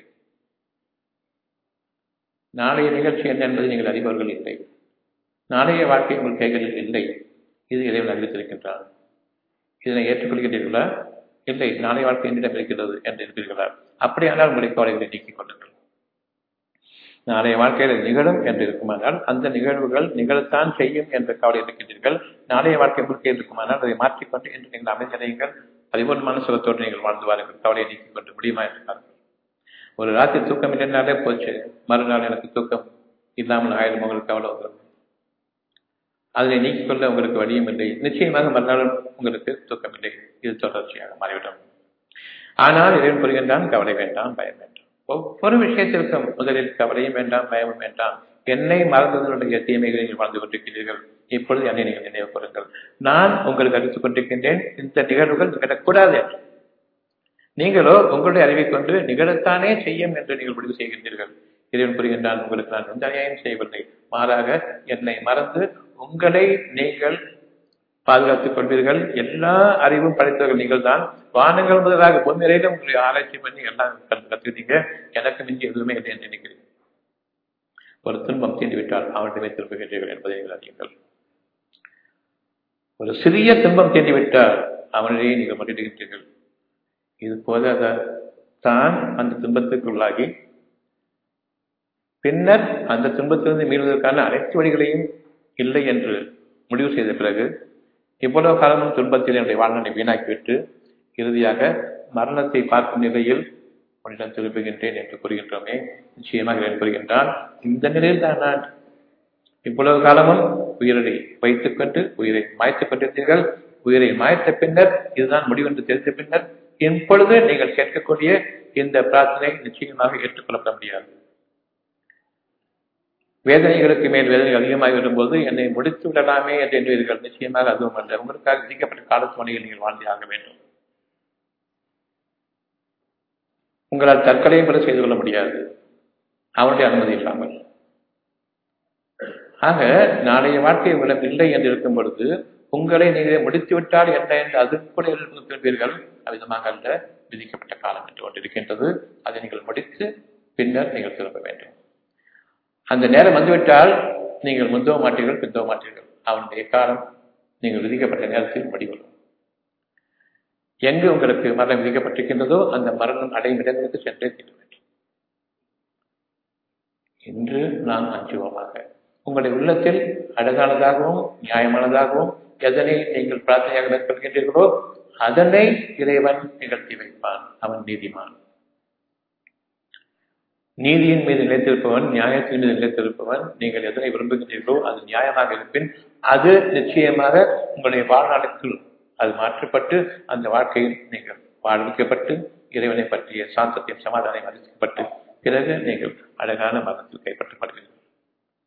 நாளைய நிகழ்ச்சி என்ன என்பதை நீங்கள் அறிபவர்கள் இல்லை நாளைய வாழ்க்கை உங்கள் கைகளில் இல்லை இது இறைவன் அறிவித்திருக்கின்றான் இதனை ஏற்றுக்கொள்கின்றீர்களா இல்லை நாளைய வாழ்க்கை என்னிடம் இருக்கிறது என்று இருக்கிறீர்களா அப்படியானால் உங்களை கவலைகளை நீக்கிக் கொள்ளுங்கள் நாளைய வாழ்க்கையில் நிகழும் என்று இருக்குமானால் அந்த நிகழ்வுகள் நிகழத்தான் செய்யும் என்ற கவலை இருக்கின்றீர்கள் நாளைய வாழ்க்கை முழுக்க இருக்குமானால் அதை மாற்றிக்கொண்டு என்று நீங்கள் அமைதியடையுங்கள் பரிபூர்ணமான சுகத்தோடு நீங்கள் வாழ்ந்து வாருங்கள் கவலையை நீக்கிக் கொண்டு முடியுமா என்று ஒரு ராத்திரி தூக்கம் இல்லைனாலே போச்சு மறுநாள் எனக்கு தூக்கம் இல்லாமல் ஆயிரம் உங்களுக்கு கவலை வந்துடும் அதனை நீக்கிக் கொள்ள உங்களுக்கு வழியும் இல்லை நிச்சயமாக மறுநாள் உங்களுக்கு தூக்கம் இல்லை இது தொடர்ச்சியாக மாறிவிடும் ஆனால் இறைவன் புரிகின்றான் கவலை வேண்டாம் பயம் வேண்டாம் ஒவ்வொரு விஷயத்திற்கும் முதலில் கவலையும் வேண்டாம் பயமும் வேண்டாம் என்னை மறந்ததனுடைய தீமைகளை நீங்கள் வாழ்ந்து கொண்டிருக்கிறீர்கள் இப்பொழுது என்னை நீங்கள் நினைவு கூறுங்கள் நான் உங்களுக்கு அறிவித்துக் கொண்டிருக்கின்றேன் இந்த நிகழ்வுகள் நிகழக்கூடாது என்று நீங்களோ உங்களுடைய அறிவை கொண்டு நிகழத்தானே செய்யும் என்று நீங்கள் முடிவு செய்கின்றீர்கள் இறைவன் புரிகின்றான் உங்களுக்கு நான் எந்த அநியாயம் செய்யவில்லை மாறாக என்னை மறந்து உங்களை நீங்கள் பாதுகாத்துக் கொள்வீர்கள் எல்லா அறிவும் படைத்தவர்கள் நீங்கள் தான் வானங்கள் முதலாக பொன்னிறையில உங்களை ஆராய்ச்சி பண்ணி எல்லாம் கத்துக்கிட்டீங்க எனக்கு மிஞ்சி எதுவுமே இல்லை என்று நினைக்கிறேன் ஒரு துன்பம் தீண்டு விட்டால் அவனிடமே திரும்புகின்றீர்கள் என்பதை நீங்கள் அறியுங்கள் ஒரு சிறிய துன்பம் தீண்டி விட்டால் அவனிடையே நீங்கள் மட்டிடுகின்றீர்கள் இது போல தான் அந்த துன்பத்துக்குள்ளாகி பின்னர் அந்த துன்பத்திலிருந்து மீள்வதற்கான அனைத்து வழிகளையும் இல்லை என்று முடிவு செய்த பிறகு இவ்வளவு காலமும் துன்பத்தில் என்னுடைய வாழ்நாளை வீணாக்கிவிட்டு இறுதியாக மரணத்தை பார்க்கும் நிலையில் உன்னிடம் திரும்புகின்றேன் என்று கூறுகின்றோமே நிச்சயமாக இறைவன் கூறுகின்றான் இந்த நிலையில் தான் நான் இவ்வளவு காலமும் உயிரை வைத்துக் கொண்டு உயிரை மாய்த்துக் கொண்டிருந்தீர்கள் உயிரை மாய்த்த பின்னர் இதுதான் முடிவு என்று தெரிந்த பின்னர் இப்பொழுது நீங்கள் கேட்கக்கூடிய இந்த பிரார்த்தனை நிச்சயமாக ஏற்றுக்கொள்ளப்பட முடியாது வேதனைகளுக்கு மேல் வேதனை அதிகமாக வரும்போது என்னை முடித்து விடலாமே என்று எண்ணுவீர்கள் நிச்சயமாக அதுவும் அல்ல உங்களுக்காக விதிக்கப்பட்ட காலத்துவணையில் நீங்கள் வாழ்ந்தே ஆக வேண்டும் உங்களால் தற்கொலையும் கூட செய்து கொள்ள முடியாது அவனுடைய அனுமதி இல்லாமல் ஆக நாளைய வாழ்க்கை உங்களிடம் இல்லை என்று இருக்கும் பொழுது உங்களை நீங்கள் முடித்து விட்டால் என்ன என்று அது கூட திரும்பீர்கள் அவ்விதமாக அல்ல விதிக்கப்பட்ட காலம் என்று கொண்டிருக்கின்றது அதை நீங்கள் முடித்து பின்னர் நீங்கள் திரும்ப வேண்டும் அந்த நேரம் வந்துவிட்டால் நீங்கள் முந்தவ மாட்டீர்கள் பிந்தவ மாட்டீர்கள் அவனுடைய காலம் நீங்கள் விதிக்கப்பட்ட நேரத்தில் முடிவரும் எங்கு உங்களுக்கு மரணம் விதிக்கப்பட்டிருக்கின்றதோ அந்த மரணம் அடையும் இடங்களுக்கு சென்றே தீர வேண்டும் இன்று நாம் அஞ்சுவோமாக உங்களுடைய உள்ளத்தில் அழகானதாகவும் நியாயமானதாகவும் எதனை நீங்கள் பிரார்த்தனையாக மேற்கொள்கின்றீர்களோ அதனை இறைவன் நிகழ்த்தி வைப்பான் அவன் நீதிமான் நீதியின் மீது நிலைத்திருப்பவன் நியாயத்தின் மீது நிலைத்திருப்பவன் நீங்கள் எதனை விரும்புகின்றீர்களோ அது நியாயமாக இருப்பின் அது நிச்சயமாக உங்களுடைய வாழ்நாளுக்குள் அது மாற்றப்பட்டு அந்த வாழ்க்கையில் நீங்கள் வாழ்விக்கப்பட்டு இறைவனை பற்றிய சாந்தத்தையும் சமாதானம் அறிவிக்கப்பட்டு பிறகு நீங்கள் அழகான மரணத்தில் கைப்பற்றப்படுவீர்கள்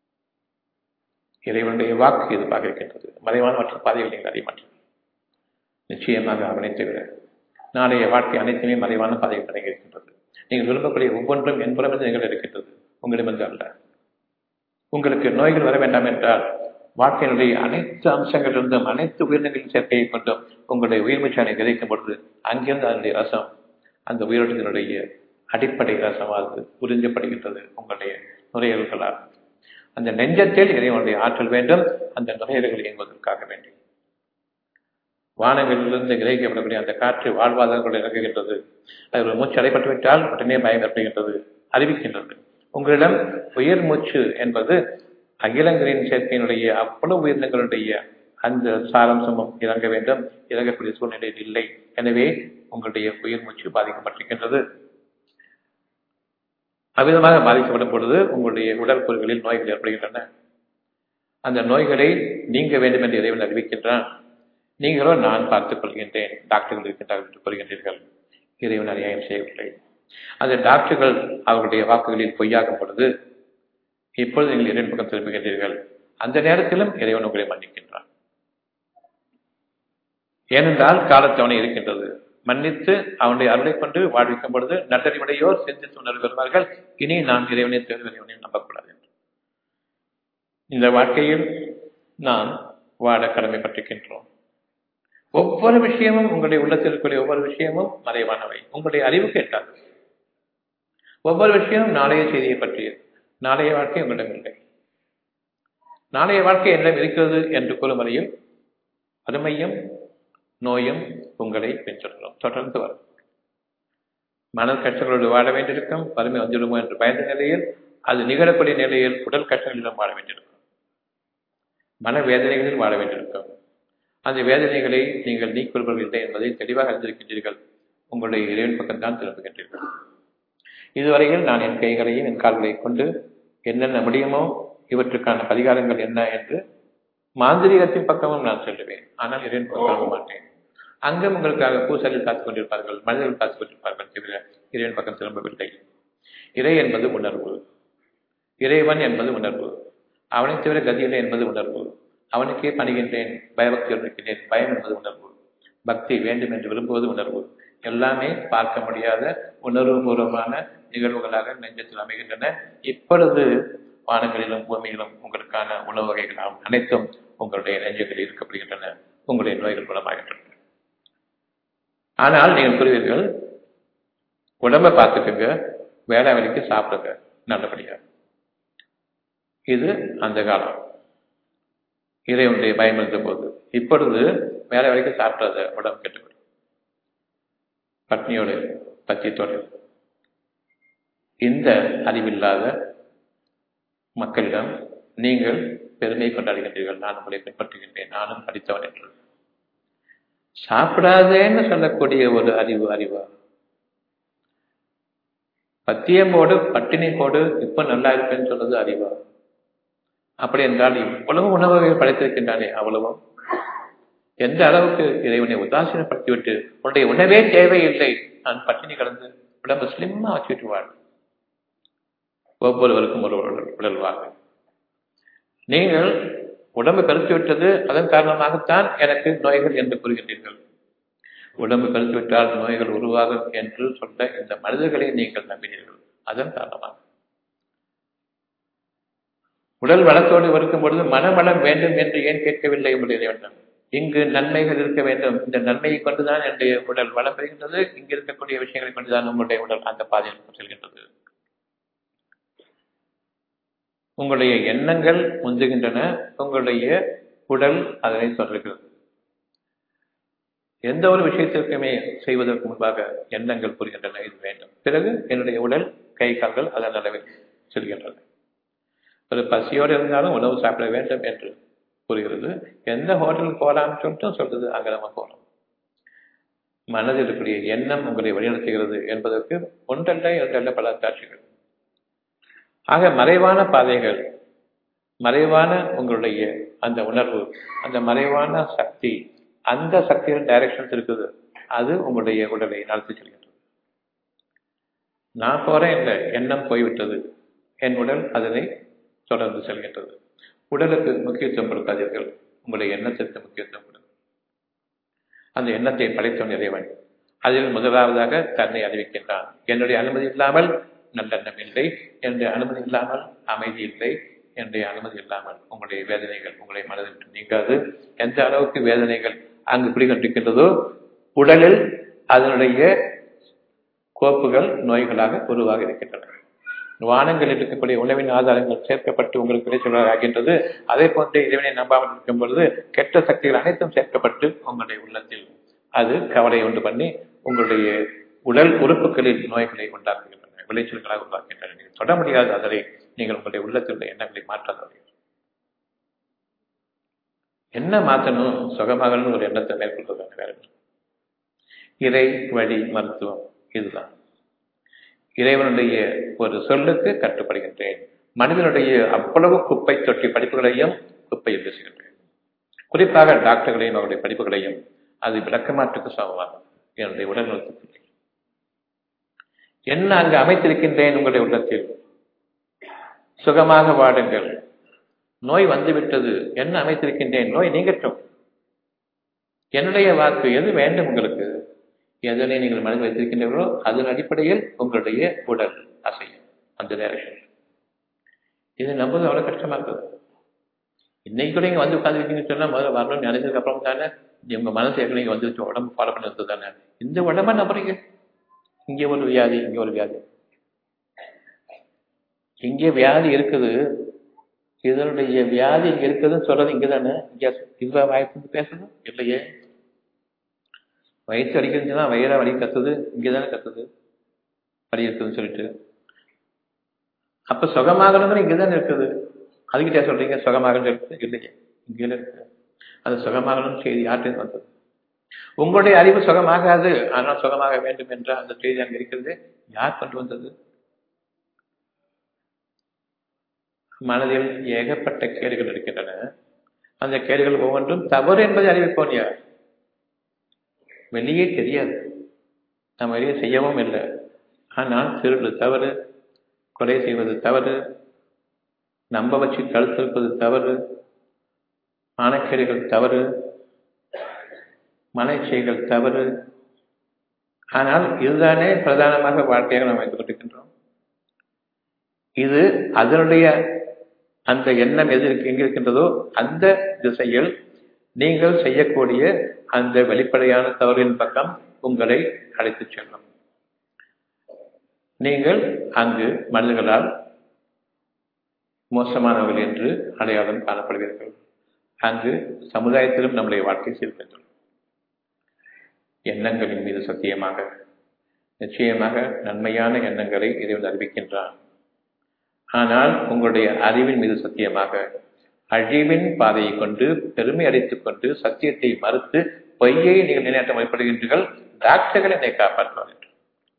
இறைவனுடைய வாக்கு எதிர்ப்பாக இருக்கின்றது மறைவான மற்ற பாதைகள் நீங்கள் அறிய மாட்டீர்கள் நிச்சயமாக அவனை தவிர நாளைய வாழ்க்கை அனைத்துமே மறைவான பாதைகள் அடங்கி இருக்கின்றது நீங்கள் விரும்பக்கூடிய ஒவ்வொன்றும் என்புறமிருந்து நீங்கள் இருக்கின்றது உங்களிடமிருந்து அல்ல உங்களுக்கு நோய்கள் வர வேண்டாம் என்றால் வாழ்க்கையினுடைய அனைத்து அம்சங்களிலிருந்தும் அனைத்து உயிரினங்களின் சேர்க்கையை கொண்டும் உங்களுடைய உயிர்மூச்சானை விதைக்கும் பொழுது அங்கிருந்து அதனுடைய ரசம் அந்த உயிரினத்தினுடைய அடிப்படை ரசமானது உறிஞ்சப்படுகின்றது உங்களுடைய நுரையீரல்களால் அந்த நெஞ்சத்தில் இறைவனுடைய ஆற்றல் வேண்டும் அந்த நுரையீரல்கள் இயங்குவதற்காக வேண்டும் வானங்களிலிருந்து விதைக்கப்படக்கூடிய அந்த காற்று வாழ்வாதாரங்கள் இறங்குகின்றது அது ஒரு மூச்சு அடைப்பட்டு விட்டால் உடனே பயம் ஏற்படுகின்றது அறிவிக்கின்றது உங்களிடம் உயிர் மூச்சு என்பது அகிலங்களின் சேர்க்கையினுடைய அவ்வளவு உயிரினங்களுடைய அந்த சாரம்சமும் இறங்க வேண்டும் இறங்கக்கூடிய சூழ்நிலையில் இல்லை எனவே உங்களுடைய உயிர் மூச்சு பாதிக்கப்பட்டிருக்கின்றது அவ்விதமாக பாதிக்கப்படும் பொழுது உங்களுடைய உடற்கூறுகளில் நோய்கள் ஏற்படுகின்றன அந்த நோய்களை நீங்க வேண்டும் என்று இறைவன் அறிவிக்கின்றான் நீங்களோ நான் பார்த்துக் கொள்கின்றேன் டாக்டர்கள் இருக்கின்றார்கள் என்று கூறுகின்றீர்கள் இறைவன் அநியாயம் செய்யவில்லை அந்த டாக்டர்கள் அவர்களுடைய வாக்குகளில் பொய்யாகும் பொழுது இப்பொழுது நீங்கள் இறைவன் பக்கம் திரும்புகின்றீர்கள் அந்த நேரத்திலும் இறைவன் உங்களை மன்னிக்கின்றான் ஏனென்றால் காலத்தவணை இருக்கின்றது மன்னித்து அவனுடைய அருளை கொண்டு வாழ்விக்கும் பொழுது நல்லறிவுடையோர் சிந்தித்து உணர்வு பெறுவார்கள் இனி நான் இறைவனை தேர்வு இறைவனையும் நம்பக்கூடாது என்று இந்த வாழ்க்கையில் நாம் வாழ கடமைப்பட்டிருக்கின்றோம் ஒவ்வொரு விஷயமும் உங்களுடைய உள்ளத்தில் இருக்கக்கூடிய ஒவ்வொரு விஷயமும் மறைவானவை உங்களுடைய அறிவு கேட்டால் ஒவ்வொரு விஷயமும் நாளைய செய்தியை பற்றியது நாளைய வாழ்க்கை உங்களிடம் இல்லை நாளைய வாழ்க்கை என்னிடம் இருக்கிறது என்று கூறும் வரையில் வறுமையும் நோயும் உங்களை பின்தொடரும் தொடர்ந்து வரும் மன கஷ்டங்களோடு வாழ வேண்டியிருக்கும் வறுமை வந்துவிடுமோ என்று பயந்த நிலையில் அது நிகழக்கூடிய நிலையில் உடல் கஷ்டங்களிலும் வாழ வேண்டியிருக்கும் மன வேதனைகளில் வாழ வேண்டியிருக்கும் அந்த வேதனைகளை நீங்கள் நீக்கொள்வர்கள் இல்லை என்பதை தெளிவாக அறிந்திருக்கின்றீர்கள் உங்களுடைய இறைவன் பக்கம்தான் திரும்புகின்றீர்கள் இதுவரையில் நான் என் கைகளையும் என் கால்களையும் கொண்டு என்னென்ன முடியுமோ இவற்றுக்கான பரிகாரங்கள் என்ன என்று மாந்திரிகத்தின் பக்கமும் நான் செல்லுவேன் ஆனால் இறைவன் பக்கம் மாட்டேன் அங்கும் உங்களுக்காக பூசலில் காத்துக் கொண்டிருப்பார்கள் மனிதர்கள் காத்துக் கொண்டிருப்பார்கள் தவிர இறைவன் பக்கம் திரும்பவில்லை இறை என்பது உணர்வு இறைவன் என்பது உணர்வு அவனை தவிர கதியில்லை என்பது உணர்வு அவனுக்கே பணிகின்றேன் பயபக்தியோடு இருக்கின்றேன் பயம் என்பது உணர்வு பக்தி வேண்டும் என்று விரும்புவது உணர்வு எல்லாமே பார்க்க முடியாத உணர்வுபூர்வமான நிகழ்வுகளாக நெஞ்சத்தில் அமைகின்றன இப்பொழுது வானங்களிலும் பூமியிலும் உங்களுக்கான உணவு வகைகளாம் அனைத்தும் உங்களுடைய நெஞ்சுகளில் இருக்கப்படுகின்றன உங்களுடைய நோய்கள் குணமாகின்றன ஆனால் நீங்கள் கூறுவீர்கள் உடம்பை பார்த்துக்குங்க வேலை வேலைக்கு சாப்பிடுங்க நல்லபடியா இது அந்த காலம் இறைவனுடைய பயம் இருந்த போது இப்பொழுது வேலை வரைக்கும் சாப்பிடாத உடம்பு கெட்டுவிடும் பட்னியோடு பத்தியத்தோடு இந்த அறிவில்லாத மக்களிடம் நீங்கள் பெருமை கொண்டாடுகின்றீர்கள் நான் உங்களை பின்பற்றுகின்றேன் நானும் படித்தவன் என்று சாப்பிடாதேன்னு சொல்லக்கூடிய ஒரு அறிவு அறிவா பத்தியமோடு பட்டினி போடு இப்ப நல்லா இருப்பேன்னு சொல்றது அறிவா அப்படி என்றால் இவ்வளவு உணவை படைத்திருக்கின்றானே அவ்வளவும் எந்த அளவுக்கு இறைவனை உதாசீனப்படுத்திவிட்டு உன்னுடைய உணவே தேவையில்லை நான் பட்டினி கலந்து உடம்பு ஸ்லிம்மா வச்சுட்டு வாழ் ஒவ்வொருவருக்கும் ஒரு உடல்வாக நீங்கள் உடம்பு கருத்து விட்டது அதன் காரணமாகத்தான் எனக்கு நோய்கள் என்று கூறுகின்றீர்கள் உடம்பு கருத்து விட்டால் நோய்கள் உருவாகும் என்று சொல்ல இந்த மனிதர்களை நீங்கள் நம்பினீர்கள் அதன் காரணமாக உடல் வளத்தோடு இருக்கும் பொழுது மனவளம் வேண்டும் என்று ஏன் கேட்கவில்லை உங்களுடைய வேண்டும் இங்கு நன்மைகள் இருக்க வேண்டும் இந்த நன்மையை கொண்டுதான் என்னுடைய உடல் வளம் பெறுகின்றது இங்கு இருக்கக்கூடிய விஷயங்களை கொண்டுதான் உங்களுடைய உடல் அந்த பாதையில் செல்கின்றது உங்களுடைய எண்ணங்கள் முந்துகின்றன உங்களுடைய உடல் அதனை தொடர்கிறது எந்த ஒரு விஷயத்திற்குமே செய்வதற்கு முன்பாக எண்ணங்கள் புரிகின்றன இது வேண்டும் பிறகு என்னுடைய உடல் கை கால்கள் அதன் அளவில் செல்கின்றன ஒரு பசியோடு இருந்தாலும் உணவு சாப்பிட வேண்டும் என்று கூறுகிறது எந்த ஹோட்டலுக்கு போகலாம்னு சொல்லிட்டு சொல்றது அங்கே நம்ம போகலாம் மனதில் இருக்கக்கூடிய எண்ணம் உங்களை வழிநடத்துகிறது என்பதற்கு ஒன்றல்ல இரண்டல்ல பல காட்சிகள் ஆக மறைவான பாதைகள் மறைவான உங்களுடைய அந்த உணர்வு அந்த மறைவான சக்தி அந்த சக்தியின் டைரக்ஷன்ஸ் இருக்குது அது உங்களுடைய உடலை நடத்தி செல்கின்றது நான் போறேன் இல்லை எண்ணம் போய்விட்டது என் உடல் அதனை தொடர்ந்து செல்கின்றது உடலுக்கு முக்கியத்துவம் கொடுக்காதீர்கள் உங்களுடைய எண்ணத்திற்கு முக்கியத்துவம் கொடுங்கள் அந்த எண்ணத்தை படைத்தவன் இறைவன் அதில் முதலாவதாக தன்னை அறிவிக்கின்றான் என்னுடைய அனுமதி இல்லாமல் நல்லெண்ணம் இல்லை என்னுடைய அனுமதி இல்லாமல் அமைதி இல்லை என்னுடைய அனுமதி இல்லாமல் உங்களுடைய வேதனைகள் உங்களை மனதில் விட்டு நீங்காது எந்த அளவுக்கு வேதனைகள் அங்கு குடிகொண்டிருக்கின்றதோ உடலில் அதனுடைய கோப்புகள் நோய்களாக உருவாக இருக்கின்றன வானங்களில் இருக்கக்கூடிய உணவின் ஆதாரங்கள் சேர்க்கப்பட்டு உங்களுக்கு இறைச்சலாக ஆகின்றது அதே போன்று இறைவனை நம்பாமல் இருக்கும் பொழுது கெட்ட சக்திகள் அனைத்தும் சேர்க்கப்பட்டு உங்களுடைய உள்ளத்தில் அது கவலை உண்டு பண்ணி உங்களுடைய உடல் உறுப்புகளில் நோய்களை உண்டாக்குகின்றன விளைச்சல்களாக உருவாக்கின்றன நீங்கள் தொட முடியாத அதனை நீங்கள் உங்களுடைய உள்ளத்தில் உள்ள எண்ணங்களை மாற்றாதவர்கள் என்ன மாற்றணும் சுகமாகணும் ஒரு எண்ணத்தை மேற்கொள்வதான வேற இறை வழி மருத்துவம் இதுதான் இறைவனுடைய ஒரு சொல்லுக்கு கட்டுப்படுகின்றேன் மனிதனுடைய அவ்வளவு குப்பை தொட்டி படிப்புகளையும் குப்பையில் பேசுகின்றேன் குறிப்பாக டாக்டர்களையும் அவருடைய படிப்புகளையும் அது விளக்கமாற்றுக்கு சமமாகும் என்னுடைய உடல் நலத்துக்கு என்ன அங்கு அமைத்திருக்கின்றேன் உங்களுடைய உள்ளத்தில் சுகமாக வாடுங்கள் நோய் வந்துவிட்டது என்ன அமைத்திருக்கின்றேன் நோய் நீங்கட்டும் என்னுடைய வாக்கு எது வேண்டும் உங்களுக்கு எதனை நீங்கள் மனதில் வைத்திருக்கின்றீர்களோ அதன் அடிப்படையில் உங்களுடைய உடல் அசையும் அந்த டைரக்ஷன் இது நம்புறது அவ்வளவு கஷ்டமா இருக்குது இன்னைக்கு கூட இங்க வந்து உட்காந்துருக்கீங்கன்னு சொன்னா முதல்ல வரணும்னு நினைச்சதுக்கு அப்புறம் தானே உங்க மனசு ஏற்கனவே இங்க வந்துருச்சு உடம்பு ஃபாலோ பண்ணது தானே இந்த உடம்பா நம்புறீங்க இங்கே ஒரு வியாதி இங்கே ஒரு வியாதி இங்கே வியாதி இருக்குது இதனுடைய வியாதி இங்க இருக்குதுன்னு சொல்றது இங்கதானே இங்க இதுவா வாய்ப்பு பேசணும் இல்லையே வயிற்று அடிக்கிறதுனா வயிறா வலி கத்துது இங்கதானே கத்துது வலி இருக்குதுன்னு சொல்லிட்டு அப்ப சுகமாகணுங்கிற இங்கதானே இருக்குது அதுக்கிட்டே சொல்றீங்க சுகமாகணும் இருக்குது இல்லையே இங்கே இருக்கு அது சுகமாகணும் செய்தி யார்கிட்ட வந்தது உங்களுடைய அறிவு சுகமாகாது ஆனால் சுகமாக வேண்டும் என்ற அந்த செய்தி அங்க இருக்கிறது யார் கொண்டு வந்தது மனதில் ஏகப்பட்ட கேடுகள் இருக்கின்றன அந்த கேடுகள் ஒவ்வொன்றும் தவறு என்பதை அறிவிப்போம் யார் வெளியே தெரியாது நம்ம வெளியே செய்யவும் இல்லை ஆனால் திருடு தவறு கொலை செய்வது தவறு நம்ப வச்சு கழுத்திருப்பது தவறு மானக்கேடுகள் தவறு மனச்செய்கள் தவறு ஆனால் இதுதானே பிரதானமாக வாழ்க்கையாக நாம் வைத்துக் கொண்டிருக்கின்றோம் இது அதனுடைய அந்த எண்ணம் எது எங்க இருக்கின்றதோ அந்த திசையில் நீங்கள் செய்யக்கூடிய அந்த வெளிப்படையான தவறின் பக்கம் உங்களை அழைத்துச் செல்லும் நீங்கள் அங்கு மனிதர்களால் மோசமானவர்கள் என்று அடையாளம் காணப்படுவீர்கள் அங்கு சமுதாயத்திலும் நம்முடைய வாழ்க்கை சீர்கின்றோம் எண்ணங்களின் மீது சத்தியமாக நிச்சயமாக நன்மையான எண்ணங்களை இறைவன் அறிவிக்கின்றான் ஆனால் உங்களுடைய அறிவின் மீது சத்தியமாக அழிவின் பாதையை கொண்டு பெருமை அடித்துக் கொண்டு சத்தியத்தை மறுத்து பொய்யை நீங்கள் நிலையாட்ட முயற்படுகின்றீர்கள் டாக்டர்கள் என்னை காப்பாற்றுவார் என்று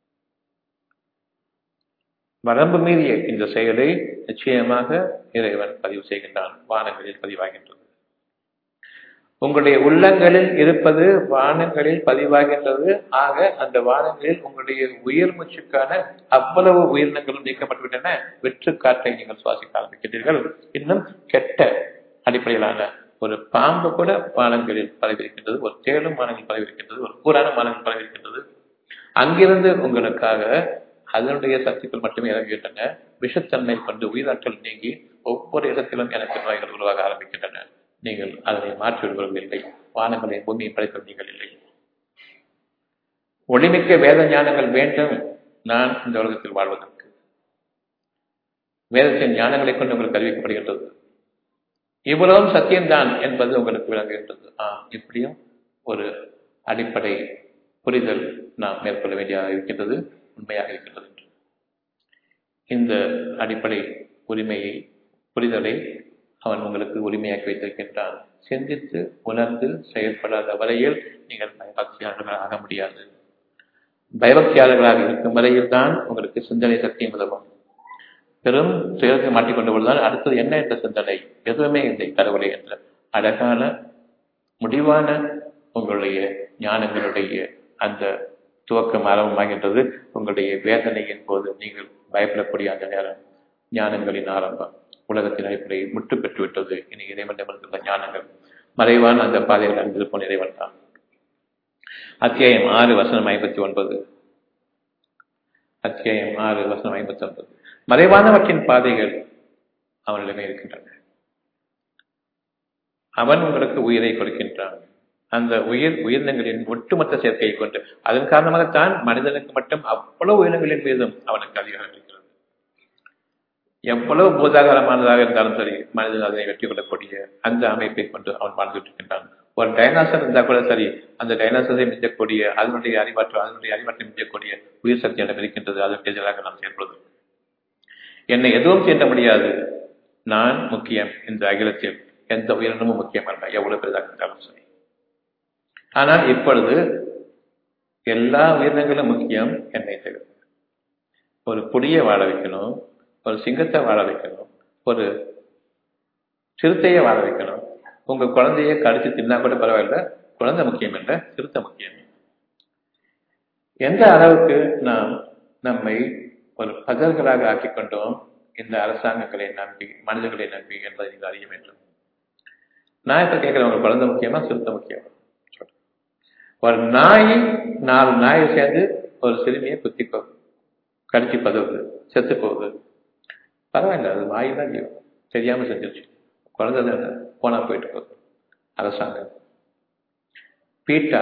வரம்பு மீறிய இந்த செயலை நிச்சயமாக இறைவன் பதிவு செய்கின்றான் வானங்களில் பதிவாகின்றது உங்களுடைய உள்ளங்களில் இருப்பது வானங்களில் பதிவாகின்றது ஆக அந்த வானங்களில் உங்களுடைய உயிர் மூச்சுக்கான அவ்வளவு உயிரினங்களும் நீக்கப்பட்டுவிட்டன வெற்று காற்றை நீங்கள் சுவாசிக்க ஆரம்பிக்கின்றீர்கள் இன்னும் கெட்ட அடிப்படையிலான ஒரு பாம்பு கூட வானங்களில் பரவியிருக்கின்றது ஒரு தேடும் வானங்களில் பரவியிருக்கின்றது ஒரு கூறான வானங்களில் பரவியிருக்கின்றது அங்கிருந்து உங்களுக்காக அதனுடைய சக்திகள் மட்டுமே இறங்குகின்றன விஷத்தன்மை கொண்டு உயிராற்றல் நீங்கி ஒவ்வொரு இடத்திலும் எனக்கு நோய்கள் உருவாக ஆரம்பிக்கின்றன நீங்கள் அதனை மாற்றி விடுவர்கள் இல்லை வானங்களை பூமியை படைத்த நீங்கள் இல்லை ஒளிமிக்க வேத ஞானங்கள் வேண்டும் நான் இந்த உலகத்தில் வாழ்வதற்கு வேதத்தின் ஞானங்களை கொண்டு உங்களுக்கு அறிவிக்கப்படுகின்றது இவ்வளவும் சத்தியம்தான் என்பது உங்களுக்கு விளங்குகின்றது ஆ இப்படியும் ஒரு அடிப்படை புரிதல் நாம் மேற்கொள்ள வேண்டியதாக இருக்கின்றது உண்மையாக இருக்கின்றது என்று இந்த அடிப்படை உரிமையை புரிதலை அவன் உங்களுக்கு உரிமையாக்கி வைத்திருக்கின்றான் சிந்தித்து உணர்ந்து செயல்படாத வரையில் நீங்கள் பயபக்தியாளர்களாக ஆக முடியாது பயபக்தியாளர்களாக இருக்கும் வரையில் தான் உங்களுக்கு சிந்தனை சக்தியும் உதவும் பெரும் துயரத்தை மாட்டிக்கொண்ட பொழுதுதான் அடுத்தது என்ன என்ற சிந்தனை எதுவுமே இல்லை கடவுளை என்ற அழகான முடிவான உங்களுடைய ஞானங்களுடைய அந்த துவக்கம் ஆரம்பமாகின்றது உங்களுடைய வேதனையின் போது நீங்கள் பயப்படக்கூடிய அந்த நேரம் ஞானங்களின் ஆரம்பம் உலகத்தின் அடிப்படையை முற்று பெற்று விட்டது இனி இறைவனிடமிருந்துள்ள ஞானங்கள் மறைவான அந்த பாதையில் அறிந்திருப்போம் இறைவன் தான் அத்தியாயம் ஆறு வசனம் ஐம்பத்தி ஒன்பது அத்தியாயம் ஆறு வசனம் ஐம்பத்தி ஒன்பது மறைவானவற்றின் பாதைகள் அவனிடமே இருக்கின்றன அவன் உங்களுக்கு உயிரை கொடுக்கின்றான் அந்த உயிர் உயிரினங்களின் ஒட்டுமொத்த சேர்க்கையை கொண்டு அதன் காரணமாகத்தான் மனிதனுக்கு மட்டும் அவ்வளவு உயிரினங்களின் மீதும் அவனுக்கு அதிகாரம் இருக்கிறது எவ்வளவு பூதாகாரமானதாக இருந்தாலும் சரி மனிதன் அதனை வெற்றி கொள்ளக்கூடிய அந்த அமைப்பை கொண்டு அவன் வாழ்ந்துட்டு இருக்கின்றான் ஒரு டைனாசர் இருந்தா கூட சரி அந்த டைனாசரை மிஞ்சக்கூடிய அதனுடைய அறிவாற்றல் அதனுடைய அறிவாற்றலை மிஞ்சக்கூடிய உயிர் சக்தி இடம் இருக்கின்றது அதற்கு எதிராக நாம் செயல்படுவது என்னை எதுவும் தீண்ட முடியாது நான் முக்கியம் இந்த அகிலத்தில் எந்த உயிரினமும் முக்கியம் அல்ல எவ்வளவு பெரிதாக இருந்தாலும் சரி ஆனால் இப்பொழுது எல்லா உயிரினங்களும் முக்கியம் என்னை தவிர ஒரு புடியை வாழ வைக்கணும் ஒரு சிங்கத்தை வாழ வைக்கணும் ஒரு சிறுத்தையை வாழ வைக்கணும் உங்க குழந்தைய கடிச்சு தின்னா கூட பரவாயில்ல குழந்தை முக்கியம் இல்ல சிறுத்தை முக்கியம் எந்த அளவுக்கு நாம் நம்மை ஒரு பதர்களாக ஆக்கிக் கொண்டோம் இந்த அரசாங்கங்களை நம்பி மனிதர்களை நம்பி என்பதை நீங்கள் அறிய வேண்டும் நான் இப்ப கேட்கிறேன் உங்க குழந்தை முக்கியமா சிறுத்தை முக்கியமா ஒரு நாய் நாலு நாயை சேர்ந்து ஒரு சிறுமியை குத்தி கடிச்சு பதவுது செத்து போகுது பரவாயில்ல அது வாய் தான் ஜீவம் தெரியாம செஞ்சிருச்சு குழந்தை தானே போனா போயிட்டு போகுது அரசாங்கம் பீட்டா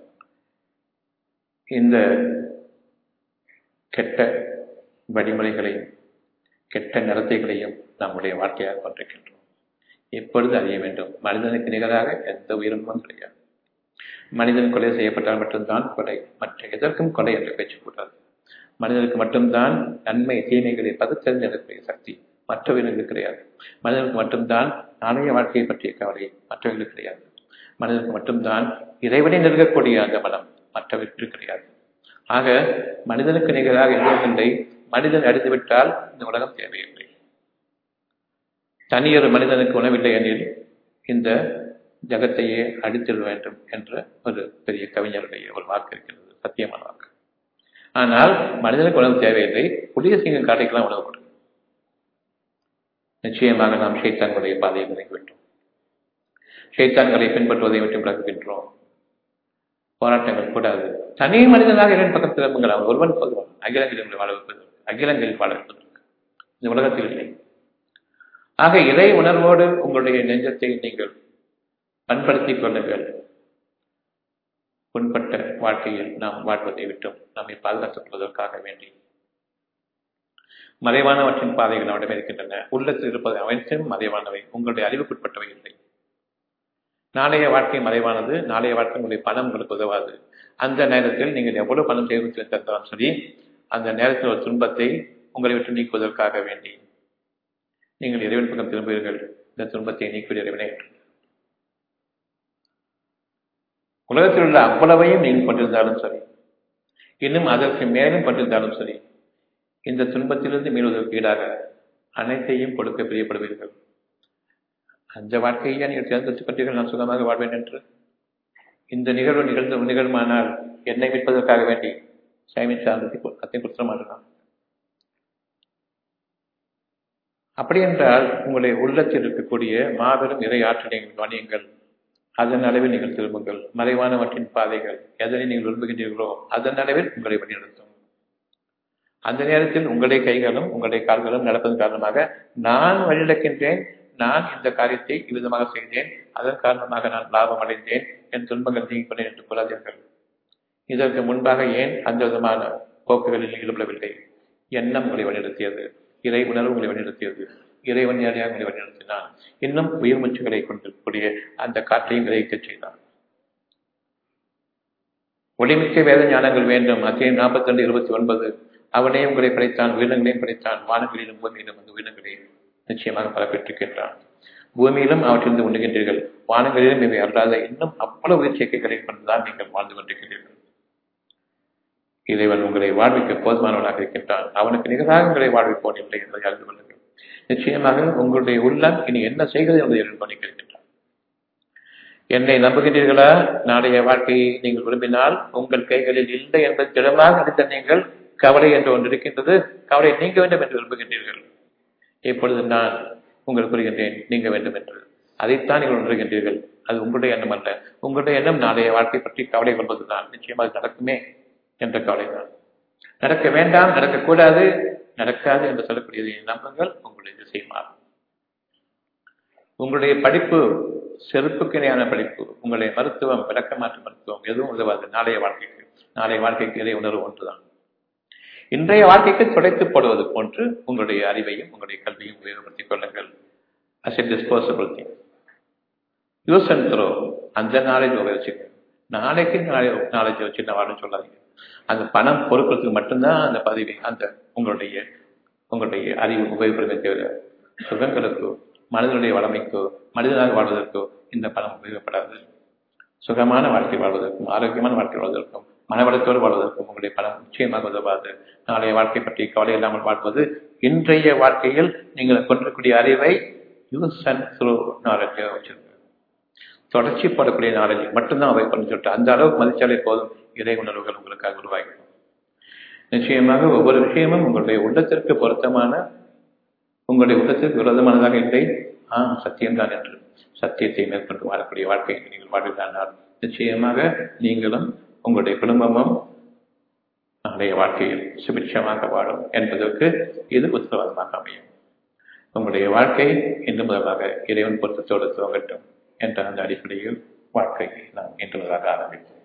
இந்த கெட்ட வழிமுறைகளையும் கெட்ட நடத்தைகளையும் நம்முடைய வாழ்க்கையாக கொண்டிருக்கின்றோம் எப்பொழுது அறிய வேண்டும் மனிதனுக்கு நிகராக எந்த உயிரினமும் கிடையாது மனிதன் கொலை செய்யப்பட்டால் மட்டும்தான் கொலை மற்ற எதற்கும் கொலை என்று பேசக்கூடாது மனிதனுக்கு மட்டும்தான் நன்மை தீமைகளை பகுத்தறிந்திருக்கிற சக்தி மற்ற உயிரினங்களுக்கு கிடையாது மனிதனுக்கு மட்டும்தான் நாளைய வாழ்க்கையை பற்றிய கவலை மற்றவர்களுக்கு கிடையாது மனிதனுக்கு மட்டும்தான் இறைவனை நிற்கக்கூடிய அந்த மனம் மற்றவர்களுக்கு கிடையாது ஆக மனிதனுக்கு நிகராக எதுவும் இல்லை மனிதன் அடித்துவிட்டால் இந்த உலகம் தேவையில்லை தனியொரு மனிதனுக்கு உணவில்லை எனில் இந்த ஜகத்தையே அடித்திட வேண்டும் என்ற ஒரு பெரிய கவிஞருடைய ஒரு வாக்கு இருக்கிறது சத்தியமான வாக்கு ஆனால் மனிதனுக்கு உணவு தேவையில்லை புதிய சிங்கம் காட்டைக்கெல்லாம் உணவு கொடுக்கும் நிச்சயமாக நாம் ஷைத்தான்களுடைய பாதையை விளங்கிவிட்டோம் ஷைத்தான்களை பின்பற்றுவதை விட்டு விளக்குகின்றோம் போராட்டங்கள் கூடாது தனி மனிதனாக இரண்டு பக்கம் திரும்புங்கள் அவன் ஒருவன் பொதுவான் அகிலங்களில் வாழ வைப்பதற்கு அகிலங்களில் வாழ வைப்பதற்கு இந்த உலகத்தில் இல்லை ஆக இறை உணர்வோடு உங்களுடைய நெஞ்சத்தை நீங்கள் பண்படுத்திக் கொள்ளுங்கள் புண்பட்ட வாழ்க்கையில் நாம் வாழ்வதை விட்டும் நம்மை பாதுகாத்துக் கொள்வதற்காக வேண்டி மறைவானவற்றின் பாதைகள் நம்மிடம் இருக்கின்றன உள்ளத்தில் இருப்பது அனைத்தும் மறைவானவை உங்களுடைய அறிவுக்குட்பட்டவை இல்லை நாளைய வாழ்க்கை மறைவானது நாளைய வாழ்க்கை உங்களுடைய பணம் உங்களுக்கு உதவாது அந்த நேரத்தில் நீங்கள் எவ்வளவு பணம் சேமித்து தந்தாலும் சரி அந்த நேரத்தில் ஒரு துன்பத்தை உங்களை விட்டு நீக்குவதற்காக வேண்டி நீங்கள் இறைவன் பக்கம் திரும்புவீர்கள் இந்த துன்பத்தை நீக்குவது இறைவனே உலகத்தில் உள்ள அவ்வளவையும் நீங்கள் கொண்டிருந்தாலும் சரி இன்னும் அதற்கு மேலும் கொண்டிருந்தாலும் சரி இந்த துன்பத்திலிருந்து மீள்வதற்கு ஈடாக அனைத்தையும் கொடுக்க பிரியப்படுவீர்கள் அந்த வாழ்க்கையை நீங்கள் தேர்ந்தெடுத்துக் கொண்டீர்கள் நான் சுகமாக வாழ்வேன் என்று இந்த நிகழ்வு நிகழ்ந்த நிகழ்மானால் என்னை மீட்பதற்காக வேண்டி சைமின் சார்ந்ததை அத்தை குற்ற மாட்டலாம் அப்படி என்றால் உங்களுடைய உள்ளத்தில் இருக்கக்கூடிய மாபெரும் இறை ஆற்றலை கவனியுங்கள் அதன் அளவில் நீங்கள் திரும்புங்கள் மறைவானவற்றின் பாதைகள் எதனை நீங்கள் விரும்புகின்றீர்களோ அதன் அளவில் உங்களை வழிநடத்தும் அந்த நேரத்தில் உங்களுடைய கைகளும் உங்களுடைய கால்களும் நடப்பதன் காரணமாக நான் வழிநடக்கின்றேன் நான் இந்த காரியத்தை இவ்விதமாக செய்தேன் அதன் காரணமாக நான் லாபம் அடைந்தேன் என் துன்பங்கள் நீங்கிக் கொண்டேன் என்று கூறாதீர்கள் இதற்கு முன்பாக ஏன் அந்த விதமான போக்குகளில் ஈடுபடவில்லை எண்ணம் உங்களை வழிநடத்தியது இறை உணர்வு உங்களை வழிநடத்தியது இறைவன் நேரடியாக உங்களை வழிநடத்தினான் இன்னும் உயிர் மூச்சுகளை கொண்டிருக்கக்கூடிய அந்த காற்றையும் விளைவிக்கச் செய்தான் ஒளிமிக்க வேத ஞானங்கள் வேண்டும் அத்தியம் நாற்பத்தி ரெண்டு இருபத்தி ஒன்பது அவனே உங்களை படைத்தான் உயிரினங்களையும் படைத்தான் வானங்களிலும் பூமியிலும் அந்த உயிரினங்களை நிச்சயமாக பரப்பிட்டிருக்கின்றான் பூமியிலும் அவற்றிலிருந்து உண்ணுகின்றீர்கள் வானங்களிலும் இவை அல்லாத இன்னும் அவ்வளவு உயிர் சேர்க்கைகளை கொண்டுதான் நீங்கள் வாழ்ந்து கொண்டிருக்கிறீர்கள் இறைவன் உங்களை வாழ்விக்க போதுமானவனாக இருக்கின்றான் அவனுக்கு நிகராக உங்களை வாழ்விப்போன் இல்லை என்பதை அறிந்து கொள்ளுங்கள் நிச்சயமாக உங்களுடைய உள்ளம் இனி என்ன செய்கிறது என்பதை கவனிக்கின்றான் என்னை நம்புகின்றீர்களா நாளைய வாழ்க்கையை நீங்கள் விரும்பினால் உங்கள் கைகளில் இல்லை என்பது திடமாக அறிந்த நீங்கள் கவலை என்று ஒன்று இருக்கின்றது கவலை நீங்க வேண்டும் என்று விரும்புகின்றீர்கள் இப்பொழுது நான் உங்களுக்கு கூறுகின்றேன் நீங்க வேண்டும் என்று அதைத்தான் நீங்கள் உணர்கின்றீர்கள் அது உங்களுடைய எண்ணம் அல்ல உங்களுடைய எண்ணம் நாளைய வாழ்க்கை பற்றி கவலை கொள்வதுதான் நிச்சயமாக அது நடக்குமே என்ற கவலை தான் நடக்க வேண்டாம் நடக்கக்கூடாது நடக்காது என்று சொல்லக்கூடியதை நம்புங்கள் உங்களுடைய திசை மாறும் உங்களுடைய படிப்பு செருப்புக்கு இணையான படிப்பு உங்களுடைய மருத்துவம் விளக்கமாற்று மருத்துவம் எதுவும் உதவாது நாளைய வாழ்க்கைக்கு நாளைய வாழ்க்கைக்கு இதை உணர்வு ஒன்றுதான் இன்றைய வாழ்க்கைக்கு துடைத்து போடுவது போன்று உங்களுடைய அறிவையும் உங்களுடைய கல்வியும் உபயோகப்படுத்திக் கொள்ளுங்கள் as a disposable thing use and throw அந்த நாலேஜ் உபயோகிச்சுங்க நாளைக்கு நாளை நாலேஜ் வச்சு நான் வாழ சொல்லாதீங்க அந்த பணம் பொறுக்கிறதுக்கு மட்டும்தான் அந்த பதவி அந்த உங்களுடைய உங்களுடைய அறிவு உபயோகப்படுமே தவிர சுகங்களுக்கோ மனிதனுடைய வளமைக்கோ மனிதனாக வாழ்வதற்கோ இந்த பணம் உபயோகப்படாது சுகமான வாழ்க்கை வாழ்வதற்கும் ஆரோக்கியமான வாழ்க்கை வாழ்வதற்கும் மனவளத்தோடு வாழ்வதற்கும் உங்களுடைய பணம் நிச்சயமாக உதவாது நாளைய வாழ்க்கை பற்றி கவலை இல்லாமல் வாழ்வது இன்றைய வாழ்க்கையில் நீங்கள் கொண்டிருக்கக்கூடிய அறிவை யூஸ் அண்ட் த்ரூ நாலேஜாக வச்சிருங்க தொடர்ச்சி போடக்கூடிய நாலேஜ் மட்டும்தான் அவை பண்ணி சொல்லிட்டு அந்த அளவுக்கு மதிச்சாலே போதும் இறை உணர்வுகள் உங்களுக்காக உருவாகிடும் நிச்சயமாக ஒவ்வொரு விஷயமும் உங்களுடைய உள்ளத்திற்கு பொருத்தமான உங்களுடைய உள்ளத்திற்கு விரோதமானதாக இல்லை ஆ சத்தியம்தான் என்று சத்தியத்தை மேற்கொண்டு வாழக்கூடிய வாழ்க்கையை நீங்கள் வாழ்கிறானால் நிச்சயமாக நீங்களும் உங்களுடைய குடும்பமும் நாளைய வாழ்க்கையில் சுபிட்சமாக வாழும் என்பதற்கு இது உத்தரவாதமாக அமையும் உங்களுடைய வாழ்க்கை இன்று முதலாக இறைவன் பொருத்தத்தோடு துவங்கட்டும் என்ற அந்த அடிப்படையில் வாழ்க்கையை நாம் இன்று முதலாக ஆரம்பிப்போம்